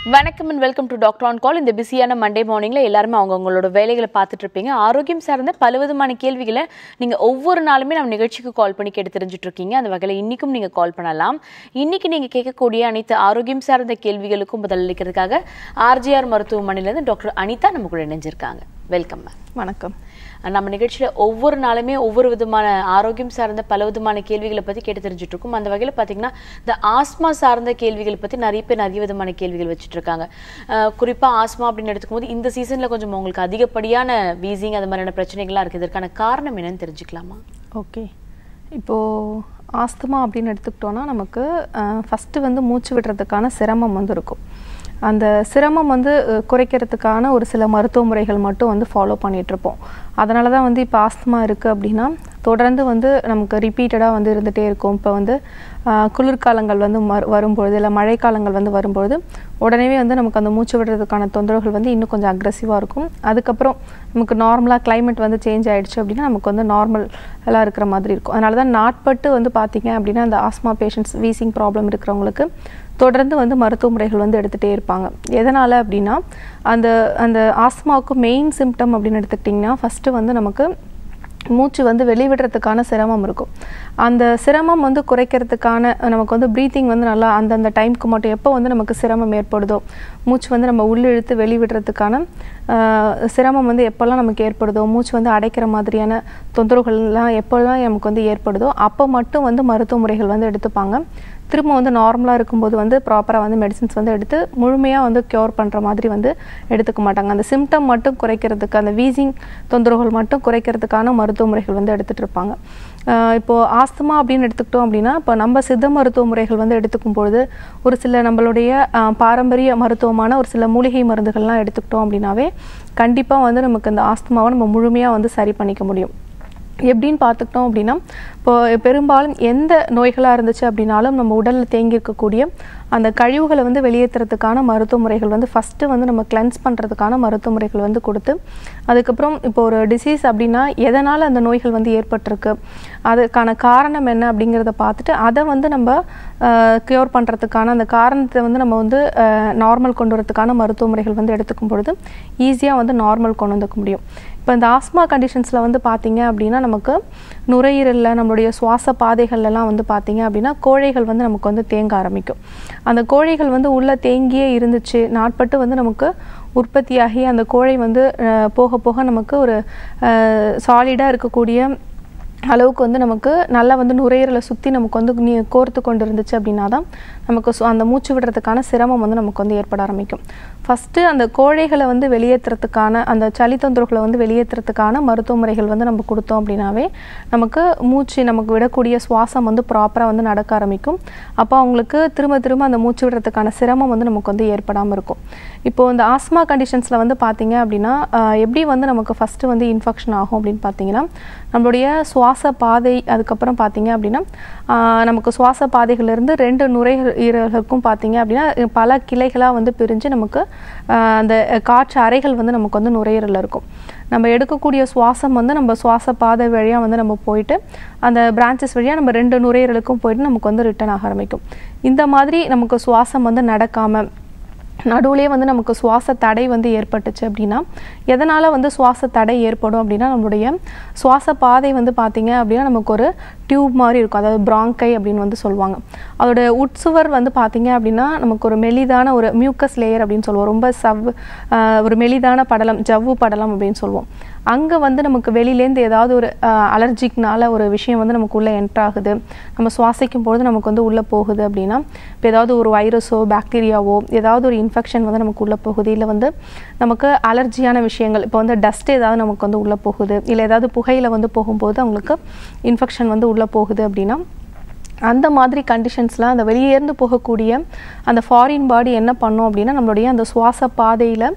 வணக்கம் and welcome to doctor on call இந்த பிஸியான மண்டே மார்னிங்ல எல்லாருமே அவங்கவங்களோட வேலைகளை பார்த்துட்டு இருப்பீங்க ஆரோக்கியம் சார்ந்த பலவிதமான கேள்விகளை நீங்க ஒவ்வொரு நாளுமே நம்ம நிகழ்ச்சிக்கு கால் பண்ணி கேட்டு தெரிஞ்சுட்டு இருக்கீங்க அந்த வகையில் இன்னைக்கும் நீங்க கால் பண்ணலாம் இன்னைக்கு நீங்க கேட்கக்கூடிய அனைத்து ஆரோக்கியம் சார்ந்த கேள்விகளுக்கும் பதிலளிக்கிறதுக்காக ஆர்ஜிஆர் மருத்துவமனையிலேருந்து டாக்டர் அனிதா நம்ம கூட இணைஞ்சிருக்காங்க வெல்கம் மேம் வணக்கம் நம்ம நிகழ்ச்சியில் ஒவ்வொரு நாளுமே ஒவ்வொரு விதமான ஆரோக்கியம் சார்ந்த பல விதமான கேள்விகளை பற்றி கேட்டு தெரிஞ்சுட்டு இருக்கோம் அந்த வகையில் பார்த்தீங்கன்னா இந்த ஆஸ்மா சார்ந்த கேள்விகளை பற்றி நிறைய பேர் நிறைய விதமான கேள்விகள் வச்சுட்டு இருக்காங்க அஹ் குறிப்பா ஆஸ்மா அப்படின்னு எடுத்துக்கும்போது இந்த சீசன்ல கொஞ்சம் உங்களுக்கு அதிகப்படியான வீசிங் அது மாதிரியான பிரச்சனைகள்லாம் இருக்குது இதற்கான காரணம் என்னன்னு தெரிஞ்சுக்கலாமா ஓகே இப்போது ஆஸ்துமா அப்படின்னு எடுத்துக்கிட்டோன்னா நமக்கு ஃபஸ்ட்டு வந்து மூச்சு விடுறதுக்கான சிரமம் வந்து இருக்கும் அந்த சிரமம் வந்து அஹ், குறைக்கிறதுக்கான ஒரு சில மருத்துவ முறைகள் மட்டும் வந்து ஃபாலோ பண்ணிகிட்ருப்போம் அதனால தான் வந்து இப்போ ஆஸ்துமா இருக்குது அப்படின்னா தொடர்ந்து வந்து நமக்கு ரிப்பீட்டடாக வந்து இருந்துகிட்டே இருக்கும் இப்போ வந்து ஆஹ், குளிர்காலங்கள் வந்து மறு வரும்பொழுது இல்லை மழைக்காலங்கள் வந்து வரும்பொழுது உடனே வந்து நமக்கு அந்த மூச்சு விடுறதுக்கான தொந்தரவுகள் வந்து இன்னும் கொஞ்சம் அக்ரெசிவாக இருக்கும் அதுக்கப்புறம் நமக்கு நார்மலாக climate வந்து சேஞ்ச் ஆயிடுச்சு அப்படின்னா நமக்கு வந்து நார்மல் எல்லாம் இருக்கிற மாதிரி இருக்கும் அதனால தான் நாட்பட்டு வந்து பார்த்தீங்க அப்படின்னா அந்த ஆஸ்மா பேஷண்ட்ஸ் வீசிங் ப்ராப்ளம் இருக்கிறவங்களுக்கு தொடர்ந்து வந்து மருத்துவ முறைகள் வந்து எடுத்துகிட்டே இருப்பாங்க எதனால் அப்படின்னா அந்த அந்த ஆஸ்மாவுக்கு மெயின் சிம்டம் அப்படின்னு எடுத்துக்கிட்டிங்கன்னா ஃபஸ்ட்டு வந்து நமக்கு மூச்சு வந்து வெளிவிடுறதுக்கான சிரமம் இருக்கும் அந்த சிரமம் வந்து குறைக்கிறதுக்கான நமக்கு வந்து ப்ரீத்திங் வந்து நல்லா அந்தந்த டைம்க்கு மட்டும் எப்போ வந்து நமக்கு சிரமம் ஏற்படுதோ மூச்சு வந்து நம்ம உள்ளிழுத்து வெளிவிடுறதுக்கான ஆஹ், சிரமம் வந்து எப்போல்லாம் நமக்கு ஏற்படுதோ மூச்சு வந்து அடைக்கிற மாதிரியான தொந்தரவுகள்லாம் எப்போல்லாம் நமக்கு வந்து ஏற்படுதோ அப்போ மட்டும் வந்து மருத்துவ முறைகள் வந்து எடுத்துப்பாங்க திரும்ப வந்து நார்மலாக இருக்கும்போது வந்து ப்ராப்பராக வந்து மெடிசின்ஸ் வந்து எடுத்து முழுமையாக வந்து க்யூர் பண்ணுற மாதிரி வந்து எடுத்துக்க மாட்டாங்க அந்த சிம்டம் மட்டும் குறைக்கிறதுக்கு அந்த வீசிங் தொந்தரவுகள் மட்டும் குறைக்கிறதுக்கான மருத்துவ முறைகள் வந்து எடுத்துகிட்டு இருப்பாங்க ஆஹ் இப்போ ஆஸ்துமா அப்படின்னு எடுத்துக்கிட்டோம் அப்படின்னா இப்போ நம்ம சித்த மருத்துவ முறைகள் வந்து எடுத்துக்கும் பொழுது ஒரு சில நம்மளுடைய ஆஹ் பாரம்பரிய மருத்துவமான ஒரு சில மூலிகை மருந்துகள்லாம் எடுத்துக்கிட்டோம் அப்படின்னாவே கண்டிப்பாக வந்து நமக்கு இந்த ஆஸ்துமாவை நம்ம முழுமையாக வந்து சரி பண்ணிக்க முடியும் எப்படின்னு பார்த்துக்கிட்டோம் அப்படின்னா இப்போ பெரும்பாலும் எந்த நோய்களாக இருந்துச்சு அப்படின்னாலும் நம்ம உடலில் தேங்கி இருக்கக்கூடிய அந்த கழிவுகளை வந்து வெளியேற்றுறதுக்கான மருத்துவ முறைகள் வந்து ஃபஸ்ட்டு வந்து நம்ம கிளென்ஸ் பண்ணுறதுக்கான மருத்துவ முறைகள் வந்து கொடுத்து அதுக்கப்புறம் இப்போ ஒரு டிசீஸ் அப்படின்னா எதனால் அந்த நோய்கள் வந்து ஏற்பட்டிருக்கு அதுக்கான காரணம் என்ன அப்படிங்கிறத பார்த்துட்டு அதை வந்து நம்ம க்யூர் பண்ணுறதுக்கான அந்த காரணத்தை வந்து நம்ம வந்து நார்மல் கொண்டு வரதுக்கான மருத்துவ முறைகள் வந்து எடுத்துக்கும் பொழுது ஈஸியாக வந்து நார்மல் கொண்டு வந்துக்க முடியும் இப்போ இந்த ஆஸ்மா கண்டிஷன்ஸில் வந்து பார்த்தீங்க அப்படின்னா நமக்கு நுரையீரலில் நம்மளுடைய சுவாச பாதைகள்லாம் வந்து பார்த்தீங்க அப்படின்னா கோழைகள் வந்து நமக்கு வந்து தேங்க ஆரம்பிக்கும் அந்த கோழைகள் வந்து உள்ளே தேங்கியே இருந்துச்சு நாட்பட்டு வந்து நமக்கு உற்பத்தியாகி அந்த கோழை வந்து அஹ், போக போக நமக்கு ஒரு சாலிடாக இருக்கக்கூடிய அளவுக்கு வந்து நமக்கு நல்லா வந்து நுரையீரலை சுற்றி நமக்கு வந்து நீ கோர்த்து கொண்டு இருந்துச்சு அப்படின்னா தான் நமக்கு சு- அந்த மூச்சு விடுறதுக்கான சிரமம் வந்து நமக்கு வந்து ஏற்பட ஆரம்பிக்கும் ஃபஸ்ட்டு அந்த கோழைகளை வந்து வெளியேற்றுறதுக்கான அந்த சளி தொந்தரவுகளை வந்து வெளியேற்றுறதுக்கான மருத்துவ முறைகள் வந்து நம்ம கொடுத்தோம் அப்படின்னாவே நமக்கு மூச்சு நமக்கு விடக்கூடிய சுவாசம் வந்து ப்ராப்பராக வந்து நடக்க ஆரம்பிக்கும் அப்போ அவங்களுக்கு திரும்ப திரும்ப அந்த மூச்சு விடுறதுக்கான சிரமம் வந்து நமக்கு வந்து ஏற்படாமல் இருக்கும் இப்போ இந்த ஆஸ்மா கண்டிஷன்ஸில் வந்து பார்த்தீங்க அப்படின்னா ஆஹ், எப்படி வந்து நமக்கு ஃபஸ்ட்டு வந்து இன்ஃபெக்ஷன் ஆகும் அப்படின்னு பார்த்தீங்கன்னா நம்மளுடைய சுவாச பாதை அதுக்கப்புறம் பார்த்தீங்க அப்படின்னா ஆஹ், நமக்கு சுவாச பாதைகள்லேருந்து ரெண்டு நுரையீரலுக்கும் பார்த்தீங்க அப்படின்னா பல கிளைகளாக வந்து பிரிஞ்சு நமக்கு ஆஹ், அந்த காற்று அறைகள் வந்து நமக்கு வந்து நுரையீரலில் இருக்கும் நம்ம எடுக்கக்கூடிய சுவாசம் வந்து நம்ம சுவாச பாதை வழியாக வந்து நம்ம போயிட்டு அந்த பிரான்ச்சஸ் வழியாக நம்ம ரெண்டு நுரையீரலுக்கும் போயிட்டு நமக்கு வந்து ரிட்டர்ன் ஆக ஆரம்பிக்கும் இந்த மாதிரி நமக்கு சுவாசம் வந்து நடக்காமல் நடுவுலேயே வந்து நமக்கு சுவாச தடை வந்து ஏற்பட்டுச்சு அப்படின்னா எதனால் வந்து சுவாச தடை ஏற்படும் அப்படின்னா நம்மளுடைய சுவாச பாதை வந்து பார்த்தீங்க அப்படின்னா நமக்கு ஒரு டியூப் மாதிரி இருக்கும் அதாவது பிராங்கை அப்படின்னு வந்து சொல்லுவாங்க அதோட உட்சுவர் வந்து பார்த்தீங்க அப்படின்னா நமக்கு ஒரு மெலிதான ஒரு மியூக்கஸ் லேயர் அப்படின்னு சொல்லுவோம் ரொம்ப சவ் ஆஹ் ஒரு மெலிதான படலம் ஜவ்வு படலம் அப்படின்னு சொல்லுவோம் அங்கே வந்து நமக்கு வெளியிலேருந்து ஏதாவது ஒரு அலர்ஜிக்னால ஒரு விஷயம் வந்து நமக்கு உள்ளே என்ட்ரு ஆகுது நம்ம சுவாசிக்கும் பொழுது நமக்கு வந்து உள்ளே போகுது அப்படின்னா இப்போ ஏதாவது ஒரு வைரஸோ பாக்டீரியாவோ ஏதாவது ஒரு இன்ஃபெக்ஷன் வந்து நமக்கு உள்ளே போகுது இல்லை வந்து நமக்கு அலர்ஜியான விஷயங்கள் இப்போ வந்து டஸ்ட் ஏதாவது நமக்கு வந்து உள்ளே போகுது இல்லை ஏதாவது புகையில வந்து போகும்போது அவங்களுக்கு இன்ஃபெக்ஷன் வந்து உள்ளே போகுது அப்படின்னா அந்த மாதிரி கண்டிஷன்ஸில் அந்த வெளியேர்ந்து போகக்கூடிய அந்த ஃபாரின் பாடி என்ன பண்ணும் அப்படின்னா நம்மளுடைய அந்த சுவாச பாதையில்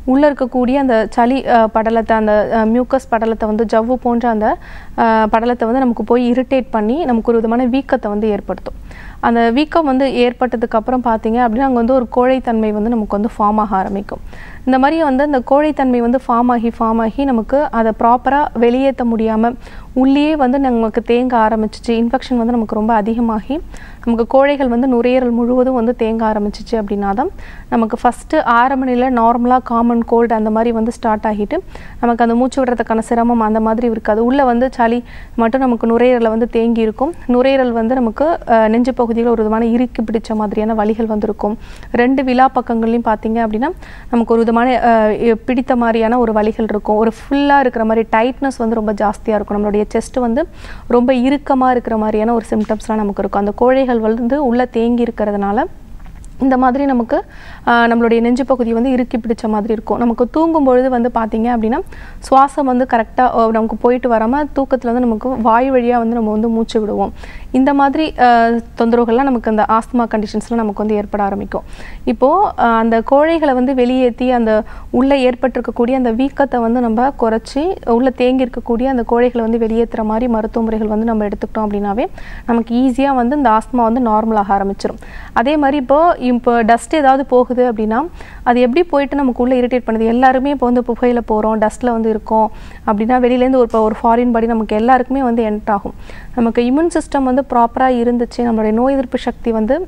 உள்ளே இருக்கக்கூடிய அந்த சளி அஹ், படலத்தை அந்த மியூக்கஸ் படலத்தை வந்து ஜவ்வு போன்ற அந்த அஹ், படலத்தை வந்து நமக்கு போய் இரிட்டேட் பண்ணி நமக்கு ஒரு விதமான வீக்கத்தை வந்து ஏற்படுத்தும் அந்த வீக்கம் வந்து ஏற்பட்டதுக்கு அப்புறம் பார்த்தீங்க அப்படின்னா அங்கே வந்து ஒரு கோழைத்தன்மை வந்து நமக்கு வந்து ஃபார்ம் ஆக ஆரம்பிக்கும் இந்த மாதிரி வந்து அந்த கோழைத்தன்மை வந்து ஃபார்ம் ஆகி ஃபார்ம் ஆகி நமக்கு அதை ப்ராப்பராக வெளியேற்ற முடியாமல் உள்ளேயே வந்து நமக்கு தேங்க ஆரம்பிச்சிச்சு இன்ஃபெக்ஷன் வந்து நமக்கு ரொம்ப அதிகமாகி நமக்கு கோழைகள் வந்து நுரையீரல் முழுவதும் வந்து தேங்க ஆரம்பிச்சிச்சு அப்படின்னா தான் நமக்கு ஃபஸ்ட்டு ஆரம்ப நிலையில் நார்மலாக காமன் கோல்டு அந்த மாதிரி வந்து ஸ்டார்ட் ஆகிட்டு நமக்கு அந்த மூச்சு விடுறதுக்கான சிரமம் அந்த மாதிரி இருக்காது உள்ளே வந்து சளி மட்டும் நமக்கு நுரையீரலில் வந்து தேங்கி இருக்கும் நுரையீரல் வந்து நமக்கு அஹ், நெஞ்சு பகுதியில் ஒரு விதமான இறுக்கி பிடிச்ச மாதிரியான வலிகள் வந்து இருக்கும் ரெண்டு விழா பக்கங்கள்லையும் பார்த்தீங்க அப்படின்னா நமக்கு ஒரு விதமான அஹ், இ- பிடித்த மாதிரியான ஒரு வலிகள் இருக்கும் ஒரு ஃபுல்லாக இருக்கிற மாதிரி டைட்னஸ் வந்து ரொம்ப ஜாஸ்தியாக இருக்கும் நம்மளுடைய செஸ்ட் வந்து ரொம்ப இறுக்கமாக இருக்கிற மாதிரியான ஒரு சிம்டம்ஸ்லாம் நமக்கு இருக்கும் அந்த கோழைகள் வந்து உள்ளே தேங்கி இருக்கிறதுனால இந்த மாதிரி நமக்கு ஆஹ், நம்மளுடைய நெஞ்சு பகுதி வந்து இறுக்கி பிடிச்ச மாதிரி இருக்கும் நமக்கு தூங்கும் பொழுது வந்து பார்த்தீங்க அப்படின்னா சுவாசம் வந்து கரெக்டாக நமக்கு போயிட்டு வராமல் தூக்கத்தில் வந்து நமக்கு வாய் வழியாக வந்து நம்ம வந்து மூச்சு விடுவோம் இந்த மாதிரி ஆஹ், தொந்தரவுகள்லாம் நமக்கு அந்த ஆஸ்துமா கண்டிஷன்ஸ்லாம் நமக்கு வந்து ஏற்பட ஆரம்பிக்கும் இப்போது அந்த கோழைகளை வந்து வெளியேற்றி அந்த உள்ளே ஏற்பட்டிருக்கக்கூடிய அந்த வீக்கத்தை வந்து நம்ம குறைச்சி உள்ளே தேங்கி இருக்கக்கூடிய அந்த கோழைகளை வந்து வெளியேற்றுற மாதிரி மருத்துவ முறைகள் வந்து நம்ம எடுத்துக்கிட்டோம் அப்படின்னாவே நமக்கு ஈஸியாக வந்து இந்த ஆஸ்துமா வந்து நார்மலாக ஆரம்பிச்சிடும் அதே மாதிரி இப்போ இப்போ டஸ்ட் ஏதாவது போகுது அப்படின்னா அது எப்படி போயிட்டு நமக்கு உள்ளே இரிட்டேட் பண்ணுது எல்லாருமே இப்போ வந்து புகையில போகிறோம் டஸ்ட்டில் வந்து இருக்கோம் அப்படின்னா வெளியிலேருந்து ஒரு இப்போ ஒரு ஃபாரின் பாடி நமக்கு எல்லாருக்குமே வந்து என்ட் ஆகும் நமக்கு இம்யூன் சிஸ்டம் வந்து ப்ராப்பராக இருந்துச்சு நம்மளுடைய நோய் எதிர்ப்பு சக்தி வந்து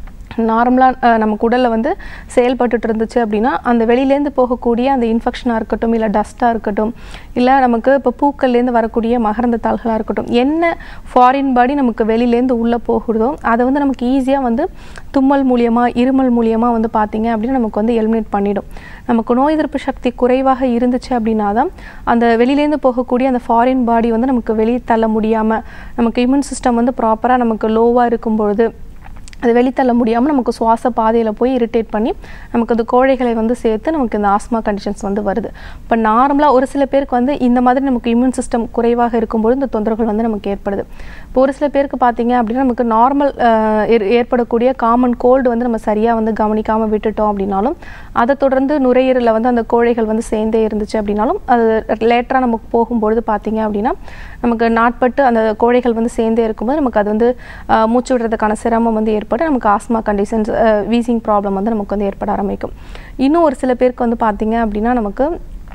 நார்மலாக நமக்கு உடலில் வந்து செயல்பட்டுட்டு இருந்துச்சு அப்படின்னா அந்த வெளியிலேருந்து போகக்கூடிய அந்த இன்ஃபெக்ஷனாக இருக்கட்டும் இல்லை டஸ்ட்டாக இருக்கட்டும் இல்லை நமக்கு இப்போ பூக்கள்லேருந்து வரக்கூடிய மகரந்த தாள்களாக இருக்கட்டும் என்ன ஃபாரின் பாடி நமக்கு வெளியிலேருந்து உள்ளே போகுதோ அதை வந்து நமக்கு ஈஸியாக வந்து தும்மல் மூலியமாக இருமல் மூலியமாக வந்து பார்த்தீங்க அப்படின்னா நமக்கு வந்து எலிமினேட் பண்ணிடும் நமக்கு நோய் எதிர்ப்பு சக்தி குறைவாக இருந்துச்சு அப்படின்னா தான் அந்த வெளியிலேருந்து போகக்கூடிய அந்த ஃபாரின் பாடி வந்து நமக்கு வெளியே தள்ள முடியாமல் நமக்கு இம்யூன் சிஸ்டம் வந்து ப்ராப்பராக நமக்கு லோவாக இருக்கும் பொழுது அது வெளித்தள்ள முடியாமல் நமக்கு சுவாச பாதையில் போய் இரிட்டேட் பண்ணி நமக்கு அந்த கோழைகளை வந்து சேர்த்து நமக்கு இந்த ஆஸ்மா கண்டிஷன்ஸ் வந்து வருது இப்போ நார்மலாக ஒரு சில பேருக்கு வந்து இந்த மாதிரி நமக்கு இம்யூன் சிஸ்டம் குறைவாக இருக்கும்போது இந்த தொந்தரவுகள் வந்து நமக்கு ஏற்படுது இப்போ ஒரு சில பேருக்கு பார்த்தீங்க அப்படின்னா நமக்கு நார்மல் ஏற்படக்கூடிய காமன் கோல்டு வந்து நம்ம சரியாக வந்து கவனிக்காமல் விட்டுட்டோம் அப்படின்னாலும் அதை தொடர்ந்து நுரையீரலில் வந்து அந்த கோழைகள் வந்து சேர்ந்தே இருந்துச்சு அப்படின்னாலும் அது லேட்டராக நமக்கு போகும்பொழுது பார்த்தீங்க அப்படின்னா நமக்கு நாட்பட்டு அந்த கோழைகள் வந்து சேர்ந்தே இருக்கும்போது நமக்கு அது வந்து ஆஹ், மூச்சு விடுறதுக்கான சிரமம் வந்து ஏற்பட்டு நமக்கு ஆஸ்மா கண்டிஷன்ஸ் வீசிங் ப்ராப்ளம் வந்து நமக்கு வந்து ஏற்பட ஆரம்பிக்கும் இன்னும் ஒரு சில பேருக்கு வந்து பார்த்தீங்க அப்படின்னா நமக்கு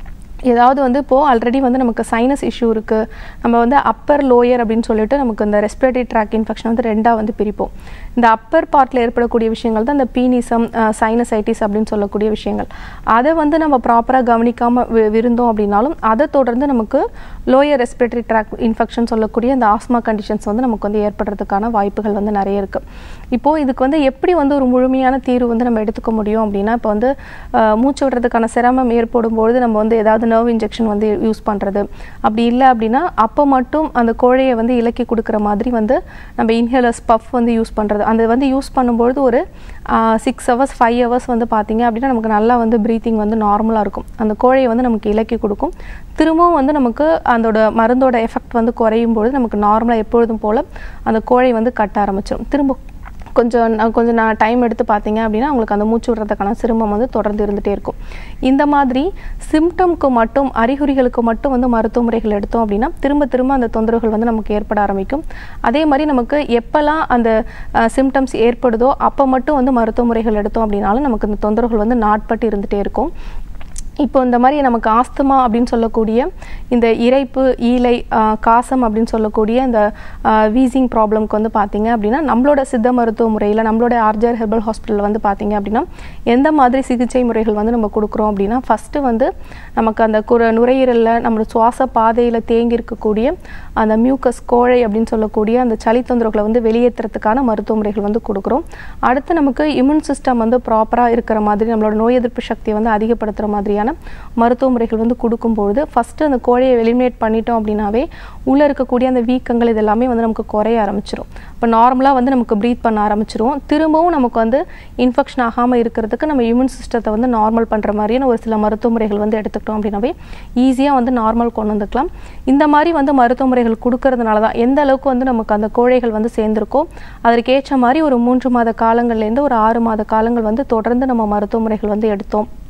ஏதாவது வந்து இப்போது ஆல்ரெடி வந்து நமக்கு சைனஸ் இஷ்யூ இருக்குது நம்ம வந்து அப்பர் லோயர் அப்படின்னு சொல்லிட்டு நமக்கு இந்த ரெஸ்பிரேட்டரி ட்ராக் இன்ஃபெக்ஷன் வந்து ரெண்டாக வந்து பிரிப்போம் இந்த அப்பர் பார்ட்டில் ஏற்படக்கூடிய விஷயங்கள் தான் இந்த பீனிசம் சைனசைட்டிஸ் அப்படின்னு சொல்லக்கூடிய விஷயங்கள் அதை வந்து நம்ம ப்ராப்பராக கவனிக்காமல் விருந்தோம் அப்படின்னாலும் அதை தொடர்ந்து நமக்கு லோயர் ரெஸ்பிரேட்டரி ட்ராக் இன்ஃபெக்ஷன் சொல்லக்கூடிய இந்த ஆஸ்மா கண்டிஷன்ஸ் வந்து நமக்கு வந்து ஏற்படுறதுக்கான வாய்ப்புகள் வந்து நிறைய இருக்குது இப்போது இதுக்கு வந்து எப்படி வந்து ஒரு முழுமையான தீர்வு வந்து நம்ம எடுத்துக்க முடியும் அப்படின்னா இப்போ வந்து அஹ், மூச்சு விடுறதுக்கான சிரமம் ஏற்படும் பொழுது நம்ம வந்து ஏதாவது நர்வ் இன்ஜெக்ஷன் வந்து யூஸ் பண்ணுறது அப்படி இல்லை அப்படின்னா அப்போ மட்டும் அந்த கோழையை வந்து இலக்கி கொடுக்குற மாதிரி வந்து நம்ம இன்ஹேலர்ஸ் பஃப் வந்து யூஸ் பண்ணுறது அந்த வந்து யூஸ் பண்ணும்பொழுது ஒரு சிக்ஸ் ஹவர்ஸ் ஃபைவ் ஹவர்ஸ் வந்து பார்த்தீங்க அப்படின்னா நமக்கு நல்லா வந்து ப்ரீத்திங் வந்து நார்மலாக இருக்கும் அந்த கோழையை வந்து நமக்கு இலக்கி கொடுக்கும் திரும்பவும் வந்து நமக்கு அதோட மருந்தோட எஃபெக்ட் வந்து குறையும் பொழுது நமக்கு நார்மலாக எப்பொழுதும் போல் அந்த கோழை வந்து கட்ட ஆரம்பிச்சிடும் திரும்ப கொஞ்சம் ந- கொஞ்சம் நான் டைம் எடுத்து பார்த்தீங்க அப்படின்னா உங்களுக்கு அந்த மூச்சு விடுறதுக்கான சிரமம் வந்து தொடர்ந்து இருந்துகிட்டே இருக்கும் இந்த மாதிரி சிம்டம்க்கு மட்டும் அறிகுறிகளுக்கு மட்டும் வந்து மருத்துவ முறைகள் எடுத்தோம் அப்படின்னா திரும்ப திரும்ப அந்த தொந்தரவுகள் வந்து நமக்கு ஏற்பட ஆரம்பிக்கும் அதே மாதிரி நமக்கு எப்போல்லாம் அந்த சிம்டம்ஸ் ஏற்படுதோ அப்போ மட்டும் வந்து மருத்துவ முறைகள் எடுத்தோம் அப்படின்னாலும் நமக்கு இந்த தொந்தரவுகள் வந்து நாட்பட்டு இருந்துகிட்டே இருக்கும் இப்போ இந்த மாதிரி நமக்கு ஆஸ்துமா அப்படின்னு சொல்லக்கூடிய இந்த இரைப்பு ஈலை ஆ, காசம் அப்படின்னு சொல்லக்கூடிய இந்த வீசிங் ப்ராப்ளம்க்கு வந்து பார்த்தீங்க அப்படின்னா நம்மளோட சித்த மருத்துவ முறையில் நம்மளோட ஆர்ஜர் ஹெர்பல் ஹாஸ்பிட்டல் வந்து பார்த்தீங்க அப்படின்னா எந்த மாதிரி சிகிச்சை முறைகள் வந்து நம்ம கொடுக்குறோம் அப்படின்னா ஃபஸ்ட்டு வந்து நமக்கு அந்த குற நுரையீரலில் நம்மளோட சுவாச பாதையில் தேங்கி இருக்கக்கூடிய அந்த மியூக்கஸ் கோழை அப்படின்னு சொல்லக்கூடிய அந்த சளி தொந்தரவுகளை வந்து வெளியேற்றுறதுக்கான மருத்துவ முறைகள் வந்து கொடுக்குறோம் அடுத்து நமக்கு இம்யூன் சிஸ்டம் வந்து ப்ராப்பராக இருக்கிற மாதிரி நம்மளோட நோய் எதிர்ப்பு சக்தியை வந்து அதிகப்படுத்துகிற மாதிரியான மருத்துவ முறைகள் வந்து கொடுக்கும்பொழுது ஃபஸ்ட்டு அந்த கோழையை எலிமினேட் பண்ணிட்டோம் அப்படின்னாவே உள்ளே இருக்கக்கூடிய அந்த வீக்கங்கள் இதெல்லாமே வந்து நமக்கு குறைய ஆரம்பிச்சிரும் இப்போ நார்மலாக வந்து நமக்கு ப்ரீத் பண்ண ஆரம்பிச்சிரும் திரும்பவும் நமக்கு வந்து இன்ஃபெக்ஷன் ஆகாமல் இருக்கிறதுக்கு நம்ம இம்யூன் சிஸ்டத்தை வந்து நார்மல் பண்ணுற மாதிரியான ஒரு சில மருத்துவ முறைகள் வந்து எடுத்துக்கிட்டோம் அப்படின்னாவே ஈஸியாக வந்து நார்மல் கொண்டு வந்துக்கலாம் இந்த மாதிரி வந்து மருத்துவ முறைகள் கொடுக்கறதுனால தான் எந்த அளவுக்கு வந்து நமக்கு அந்த கோழைகள் வந்து சேர்ந்துருக்கோ அதற்கேற்ற மாதிரி ஒரு மூன்று மாத காலங்கள்லேருந்து ஒரு ஆறு மாத காலங்கள் வந்து தொடர்ந்து நம்ம மருத்துவ முறைகள் வந்து எடுத்தோம்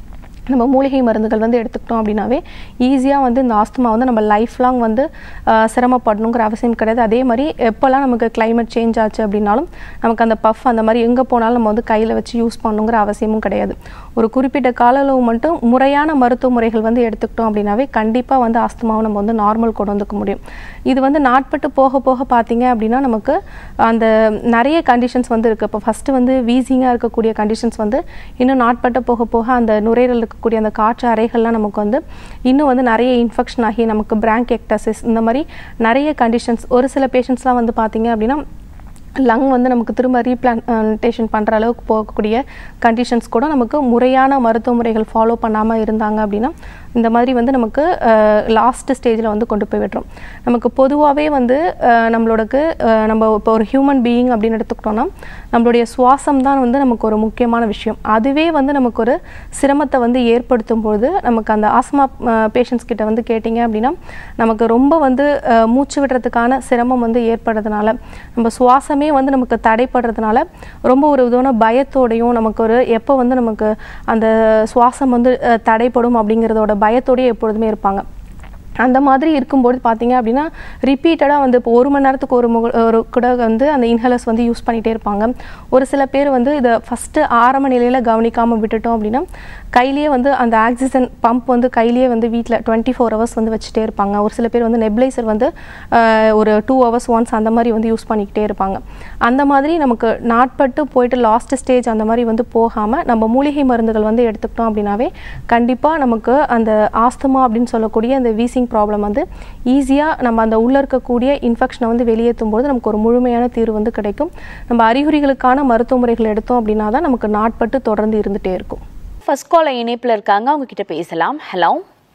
நம்ம மூலிகை மருந்துகள் வந்து எடுத்துக்கிட்டோம் அப்படின்னாவே ஈஸியாக வந்து இந்த ஆஸ்துமா வந்து நம்ம லைஃப் லாங் வந்து ஆஹ், சிரமப்படணுங்கிற அவசியம் கிடையாது அதே மாதிரி எப்போல்லாம் நமக்கு climate சேஞ்ச் ஆச்சு அப்படின்னாலும் நமக்கு அந்த பஃப் அந்த மாதிரி எங்கே போனாலும் நம்ம வந்து கையில் வச்சு யூஸ் பண்ணணுங்கிற அவசியமும் கிடையாது ஒரு குறிப்பிட்ட கால அளவு மட்டும் முறையான மருத்துவ முறைகள் வந்து எடுத்துக்கிட்டோம் அப்படின்னாவே கண்டிப்பாக வந்து ஆஸ்துமாவை நம்ம வந்து நார்மல் கொண்டு வந்துக்க முடியும் இது வந்து நாட்பட்டு போக போக பார்த்தீங்க அப்படின்னா நமக்கு அந்த நிறைய கண்டிஷன்ஸ் வந்து இருக்குது இப்போ ஃபஸ்ட்டு வந்து வீசிங்காக இருக்கக்கூடிய கண்டிஷன்ஸ் வந்து இன்னும் நாட்பட்டு போக போக அந்த நுரையீரல் இருக்கக்கூடிய அந்த காற்று அறைகள்லாம் நமக்கு வந்து இன்னும் வந்து நிறைய இன்ஃபெக்ஷன் ஆகி நமக்கு பிராங்கெக்டசிஸ் இந்த மாதிரி நிறைய கண்டிஷன்ஸ் ஒரு சில பேஷண்ட்ஸ்லாம் வந்து பார்த்தீங்க அப்படின்னா லங் வந்து நமக்கு திரும்ப ரீப்ளான்டேஷன் பண்ணுற அளவுக்கு போகக்கூடிய கண்டிஷன்ஸ் கூட நமக்கு முறையான மருத்துவ முறைகள் ஃபாலோ பண்ணாமல் இருந்தாங்க அப்படின்னா இந்த மாதிரி வந்து நமக்கு லாஸ்ட் ஸ்டேஜில் வந்து கொண்டு போய் விட்டுரும் நமக்கு பொதுவாகவே வந்து அஹ், நம்மளோடக்கு அஹ், நம்ம இப்போ ஒரு ஹியூமன் பீயிங் அப்படின்னு எடுத்துக்கிட்டோம்னா நம்மளுடைய சுவாசம் தான் வந்து நமக்கு ஒரு முக்கியமான விஷயம் அதுவே வந்து நமக்கு ஒரு சிரமத்தை வந்து ஏற்படுத்தும் பொழுது நமக்கு அந்த ஆஸ்மா பேஷண்ட்ஸ் கிட்ட வந்து கேட்டிங்க அப்படின்னா நமக்கு ரொம்ப வந்து அஹ், மூச்சு விடுறதுக்கான சிரமம் வந்து ஏற்படுறதுனால நம்ம சுவாசமே வந்து நமக்கு தடைப்படுறதுனால ரொம்ப ஒரு விதமான பயத்தோடையும் நமக்கு ஒரு எப்போ வந்து நமக்கு அந்த சுவாசம் வந்து அஹ், தடைப்படும் அப்படிங்கிறதோட பயத்தோடயே எப்பொழுதுமே இருப்பாங்க அந்த மாதிரி இருக்கும்போது பார்த்தீங்க அப்படின்னா ரிப்பீட்டடாக வந்து இப்போ ஒரு மணி நேரத்துக்கு ஒரு முக ஒரு கூட வந்து அந்த இன்ஹலர்ஸ் வந்து யூஸ் பண்ணிகிட்டே இருப்பாங்க ஒரு சில பேர் வந்து இதை ஃபஸ்ட்டு ஆரம்ப நிலையில் கவனிக்காமல் விட்டுட்டோம் அப்படின்னா கையிலேயே வந்து அந்த ஆக்சிஜன் பம்ப் வந்து கையிலேயே வந்து வீட்டில் டுவெண்ட்டி ஃபோர் ஹவர்ஸ் வந்து வச்சுட்டே இருப்பாங்க ஒரு சில பேர் வந்து நெப்லைசர் வந்து ஆஹ், ஒரு டூ ஹவர்ஸ் ஒன்ஸ் அந்த மாதிரி வந்து யூஸ் பண்ணிக்கிட்டே இருப்பாங்க அந்த மாதிரி நமக்கு நாட்பட்டு போயிட்டு லாஸ்ட் ஸ்டேஜ் அந்த மாதிரி வந்து போகாமல் நம்ம மூலிகை மருந்துகள் வந்து எடுத்துக்கிட்டோம் அப்படின்னாவே கண்டிப்பாக நமக்கு அந்த ஆஸ்துமா அப்படின்னு சொல்லக்கூடிய அந்த வீசிங் ப்ராப்ளம் வந்து ஈஸியாக நம்ம அந்த உள்ளே இருக்கக்கூடிய இன்ஃபெக்ஷனை வந்து வெளியேற்றும் போது நமக்கு ஒரு முழுமையான தீர்வு வந்து கிடைக்கும் நம்ம அறிகுறிகளுக்கான மருத்துவ முறைகள் எடுத்தோம் அப்படின்னா தான் நமக்கு நாட்பட்டு தொடர்ந்து இருந்துகிட்டே இருக்கும் ஃபர்ஸ்ட் கால இணைப்புல இருக்காங்க அவங்க கிட்ட பேசலாம் ஹலோ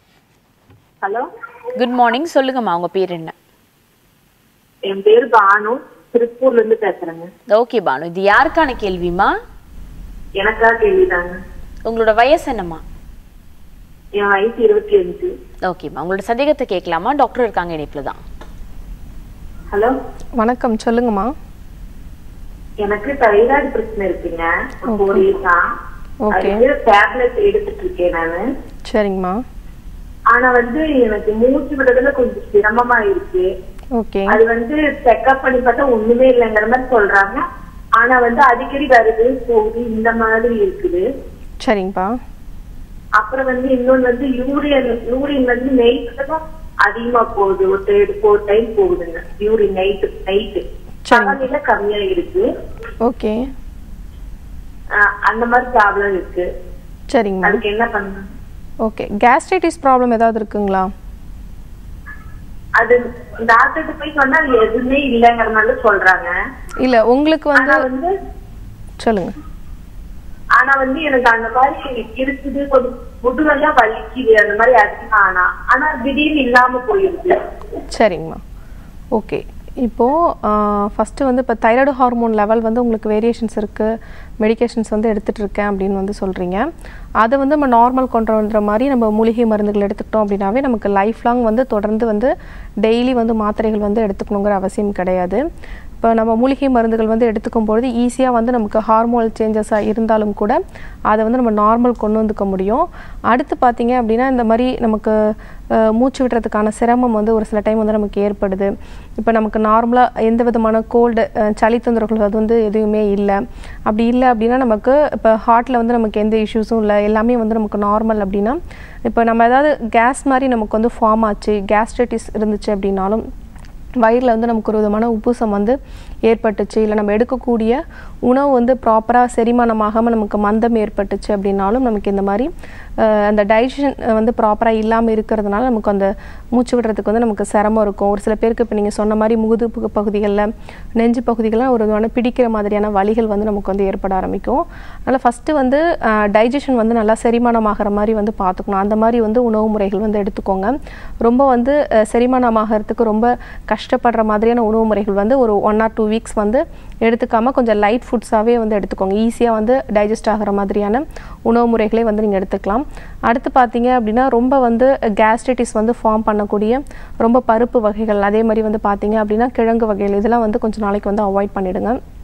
ஹலோ குட் மார்னிங் சொல்லுங்கம்மா உங்க பேர் என்ன என் பேரு பானு திருப்பூர்ல இருந்து பேசுறேங்க ஓகே பானு இது யாருக்கான கேள்விமா எனக்கா கேள்விதாங்க உங்களோட வயசு என்னம்மா என் வயசு இருபத்தி அஞ்சு ஓகேம்மா உங்களோட சந்தேகத்தை கேட்கலாமா டாக்டர் இருக்காங்க இணைப்புல தான் ஹலோ வணக்கம் சொல்லுங்கம்மா எனக்கு தைராய்டு பிரச்சனை இருக்குங்க ஃபோர் இயர்ஸா Okay. அதுக்கு டேப்லெட் எடுத்துட்டு இருக்கேன் நானு சரிங்கம்மா ஆனா வந்து எனக்கு மூச்சு விடுறதுல கொஞ்சம் சிரமமா இருக்கு ஓகே அது வந்து செக்அப் பண்ணி பார்த்தா ஒண்ணுமே இல்லைங்கிற மாதிரி சொல்றாங்க ஆனா வந்து அடிக்கடி வருது போகுது இந்த மாதிரி இருக்குது சரிங்கப்பா அப்புறம் வந்து இன்னொன்னு வந்து யூரியன் யூரின் வந்து நைட்டு தான் அதிகமா போகுது ஒரு தேர்ட் ஃபோர் டைம் போகுதுங்க யூரின் நைட்டு நைட்டு சரி. பகலில கம்மியா இருக்கு ஓகே ஆஹ் அந்த மாதிரி ப்ராப்ளம் இருக்கு சரிங்கம்மா அதுக்கு என்ன பண்ணணும் ஓகே கேஸ்ட்ரைட்டிஸ் ப்ராப்ளம் ஏதாவது இருக்குங்களா அது டாக்டர்கிட்ட போய் சொன்னா அது எதுவுமே இல்லைங்கிற மாதிரி சொல்றாங்க இல்லை உங்களுக்கு ஆனா வந்து வந்து சொல்லுங்க ஆனா வந்து எனக்கு அந்த மாதிரி இருக்குது கொஞ்சம் முதுகெல்லாம் வலிக்குது அந்த மாதிரி அதிகமா ஆனா ஆனா திடீர்னு இல்லாம போயிருது சரிங்கம்மா ஓகே இப்போது ஃபஸ்ட்டு வந்து இப்போ தைராய்டு ஹார்மோன் லெவல் வந்து உங்களுக்கு வேரியேஷன்ஸ் இருக்குது மெடிகேஷன்ஸ் வந்து எடுத்துகிட்டு இருக்கேன் அப்படின்னு வந்து சொல்கிறீங்க அதை வந்து நம்ம நார்மல் கொண்டு வந்துற மாதிரி நம்ம மூலிகை மருந்துகள் எடுத்துக்கிட்டோம் அப்படின்னாவே நமக்கு லைஃப் லாங் வந்து தொடர்ந்து வந்து டெய்லி வந்து மாத்திரைகள் வந்து எடுத்துக்கணுங்கிற அவசியம் கிடையாது இப்போ நம்ம மூலிகை மருந்துகள் வந்து எடுத்துக்கும் பொழுது ஈஸியாக வந்து நமக்கு ஹார்மோனல் சேஞ்சஸாக இருந்தாலும் கூட அதை வந்து நம்ம நார்மல் கொண்டு வந்துக்க முடியும் அடுத்து பார்த்தீங்க அப்படின்னா இந்த மாதிரி நமக்கு அஹ், மூச்சு விடுறதுக்கான சிரமம் வந்து ஒரு சில டைம் வந்து நமக்கு ஏற்படுது இப்போ நமக்கு நார்மலாக எந்த விதமான கோல்டு சளி தொந்தரவுகள் அது வந்து எதுவுமே இல்லை அப்படி இல்லை அப்படின்னா நமக்கு இப்போ ஹார்ட்டில் வந்து நமக்கு எந்த இஷ்யூஸும் இல்லை எல்லாமே வந்து நமக்கு நார்மல் அப்படின்னா இப்போ நம்ம ஏதாவது கேஸ் மாதிரி நமக்கு வந்து ஃபார்ம் ஆச்சு கேஸ்ட்ரைட்டிஸ் இருந்துச்சு அப்படின்னாலும் வயிறில் வந்து நமக்கு ஒரு விதமான உப்புசம் வந்து ஏற்பட்டுச்சு இல்லை நம்ம எடுக்கக்கூடிய உணவு வந்து ப்ராப்பராக செரிமானமாகாமல் நமக்கு மந்தம் ஏற்பட்டுச்சு அப்படின்னாலும் நமக்கு இந்த மாதிரி அஹ், அந்த டைஜஷன் வந்து ப்ராப்பராக இல்லாமல் இருக்கிறதுனால நமக்கு அந்த மூச்சு விடுறதுக்கு வந்து நமக்கு சிரமம் இருக்கும் ஒரு சில பேருக்கு இப்போ நீங்கள் சொன்ன மாதிரி முதுகு பகுதிகளில் நெஞ்சு பகுதிகளில் ஒரு விதமான பிடிக்கிற மாதிரியான வலிகள் வந்து நமக்கு வந்து ஏற்பட ஆரம்பிக்கும் அதனால் ஃபஸ்ட்டு வந்து டைஜஷன் வந்து நல்லா செரிமானமாகிற மாதிரி வந்து பார்த்துக்கணும் அந்த மாதிரி வந்து உணவு முறைகள் வந்து எடுத்துக்கோங்க ரொம்ப வந்து அஹ், செரிமானமாகறதுக்கு ரொம்ப கஷ்டப்படுற மாதிரியான உணவு முறைகள் வந்து ஒரு ஒன் ஆர் டூ வீக்ஸ் வந்து எடுத்துக்காமல் கொஞ்சம் லைட் ஃபுட்ஸாகவே வந்து எடுத்துக்கோங்க ஈஸியாக வந்து டைஜஸ்ட் ஆகிற மாதிரியான உணவு முறைகளே வந்து நீங்கள் எடுத்துக்கலாம் அடுத்து பார்த்தீங்க அப்படின்னா ரொம்ப வந்து கேஸ்ட்ரைட்டிஸ் வந்து ஃபார்ம் பண்ணக்கூடிய ரொம்ப பருப்பு வகைகள் அதே மாதிரி வந்து பார்த்தீங்க அப்படின்னா கிழங்கு வகைகள் இதெல்லாம் வந்து கொஞ்சம் நாளைக்கு வந்து அவாய்ட் பண்ணிடுங்க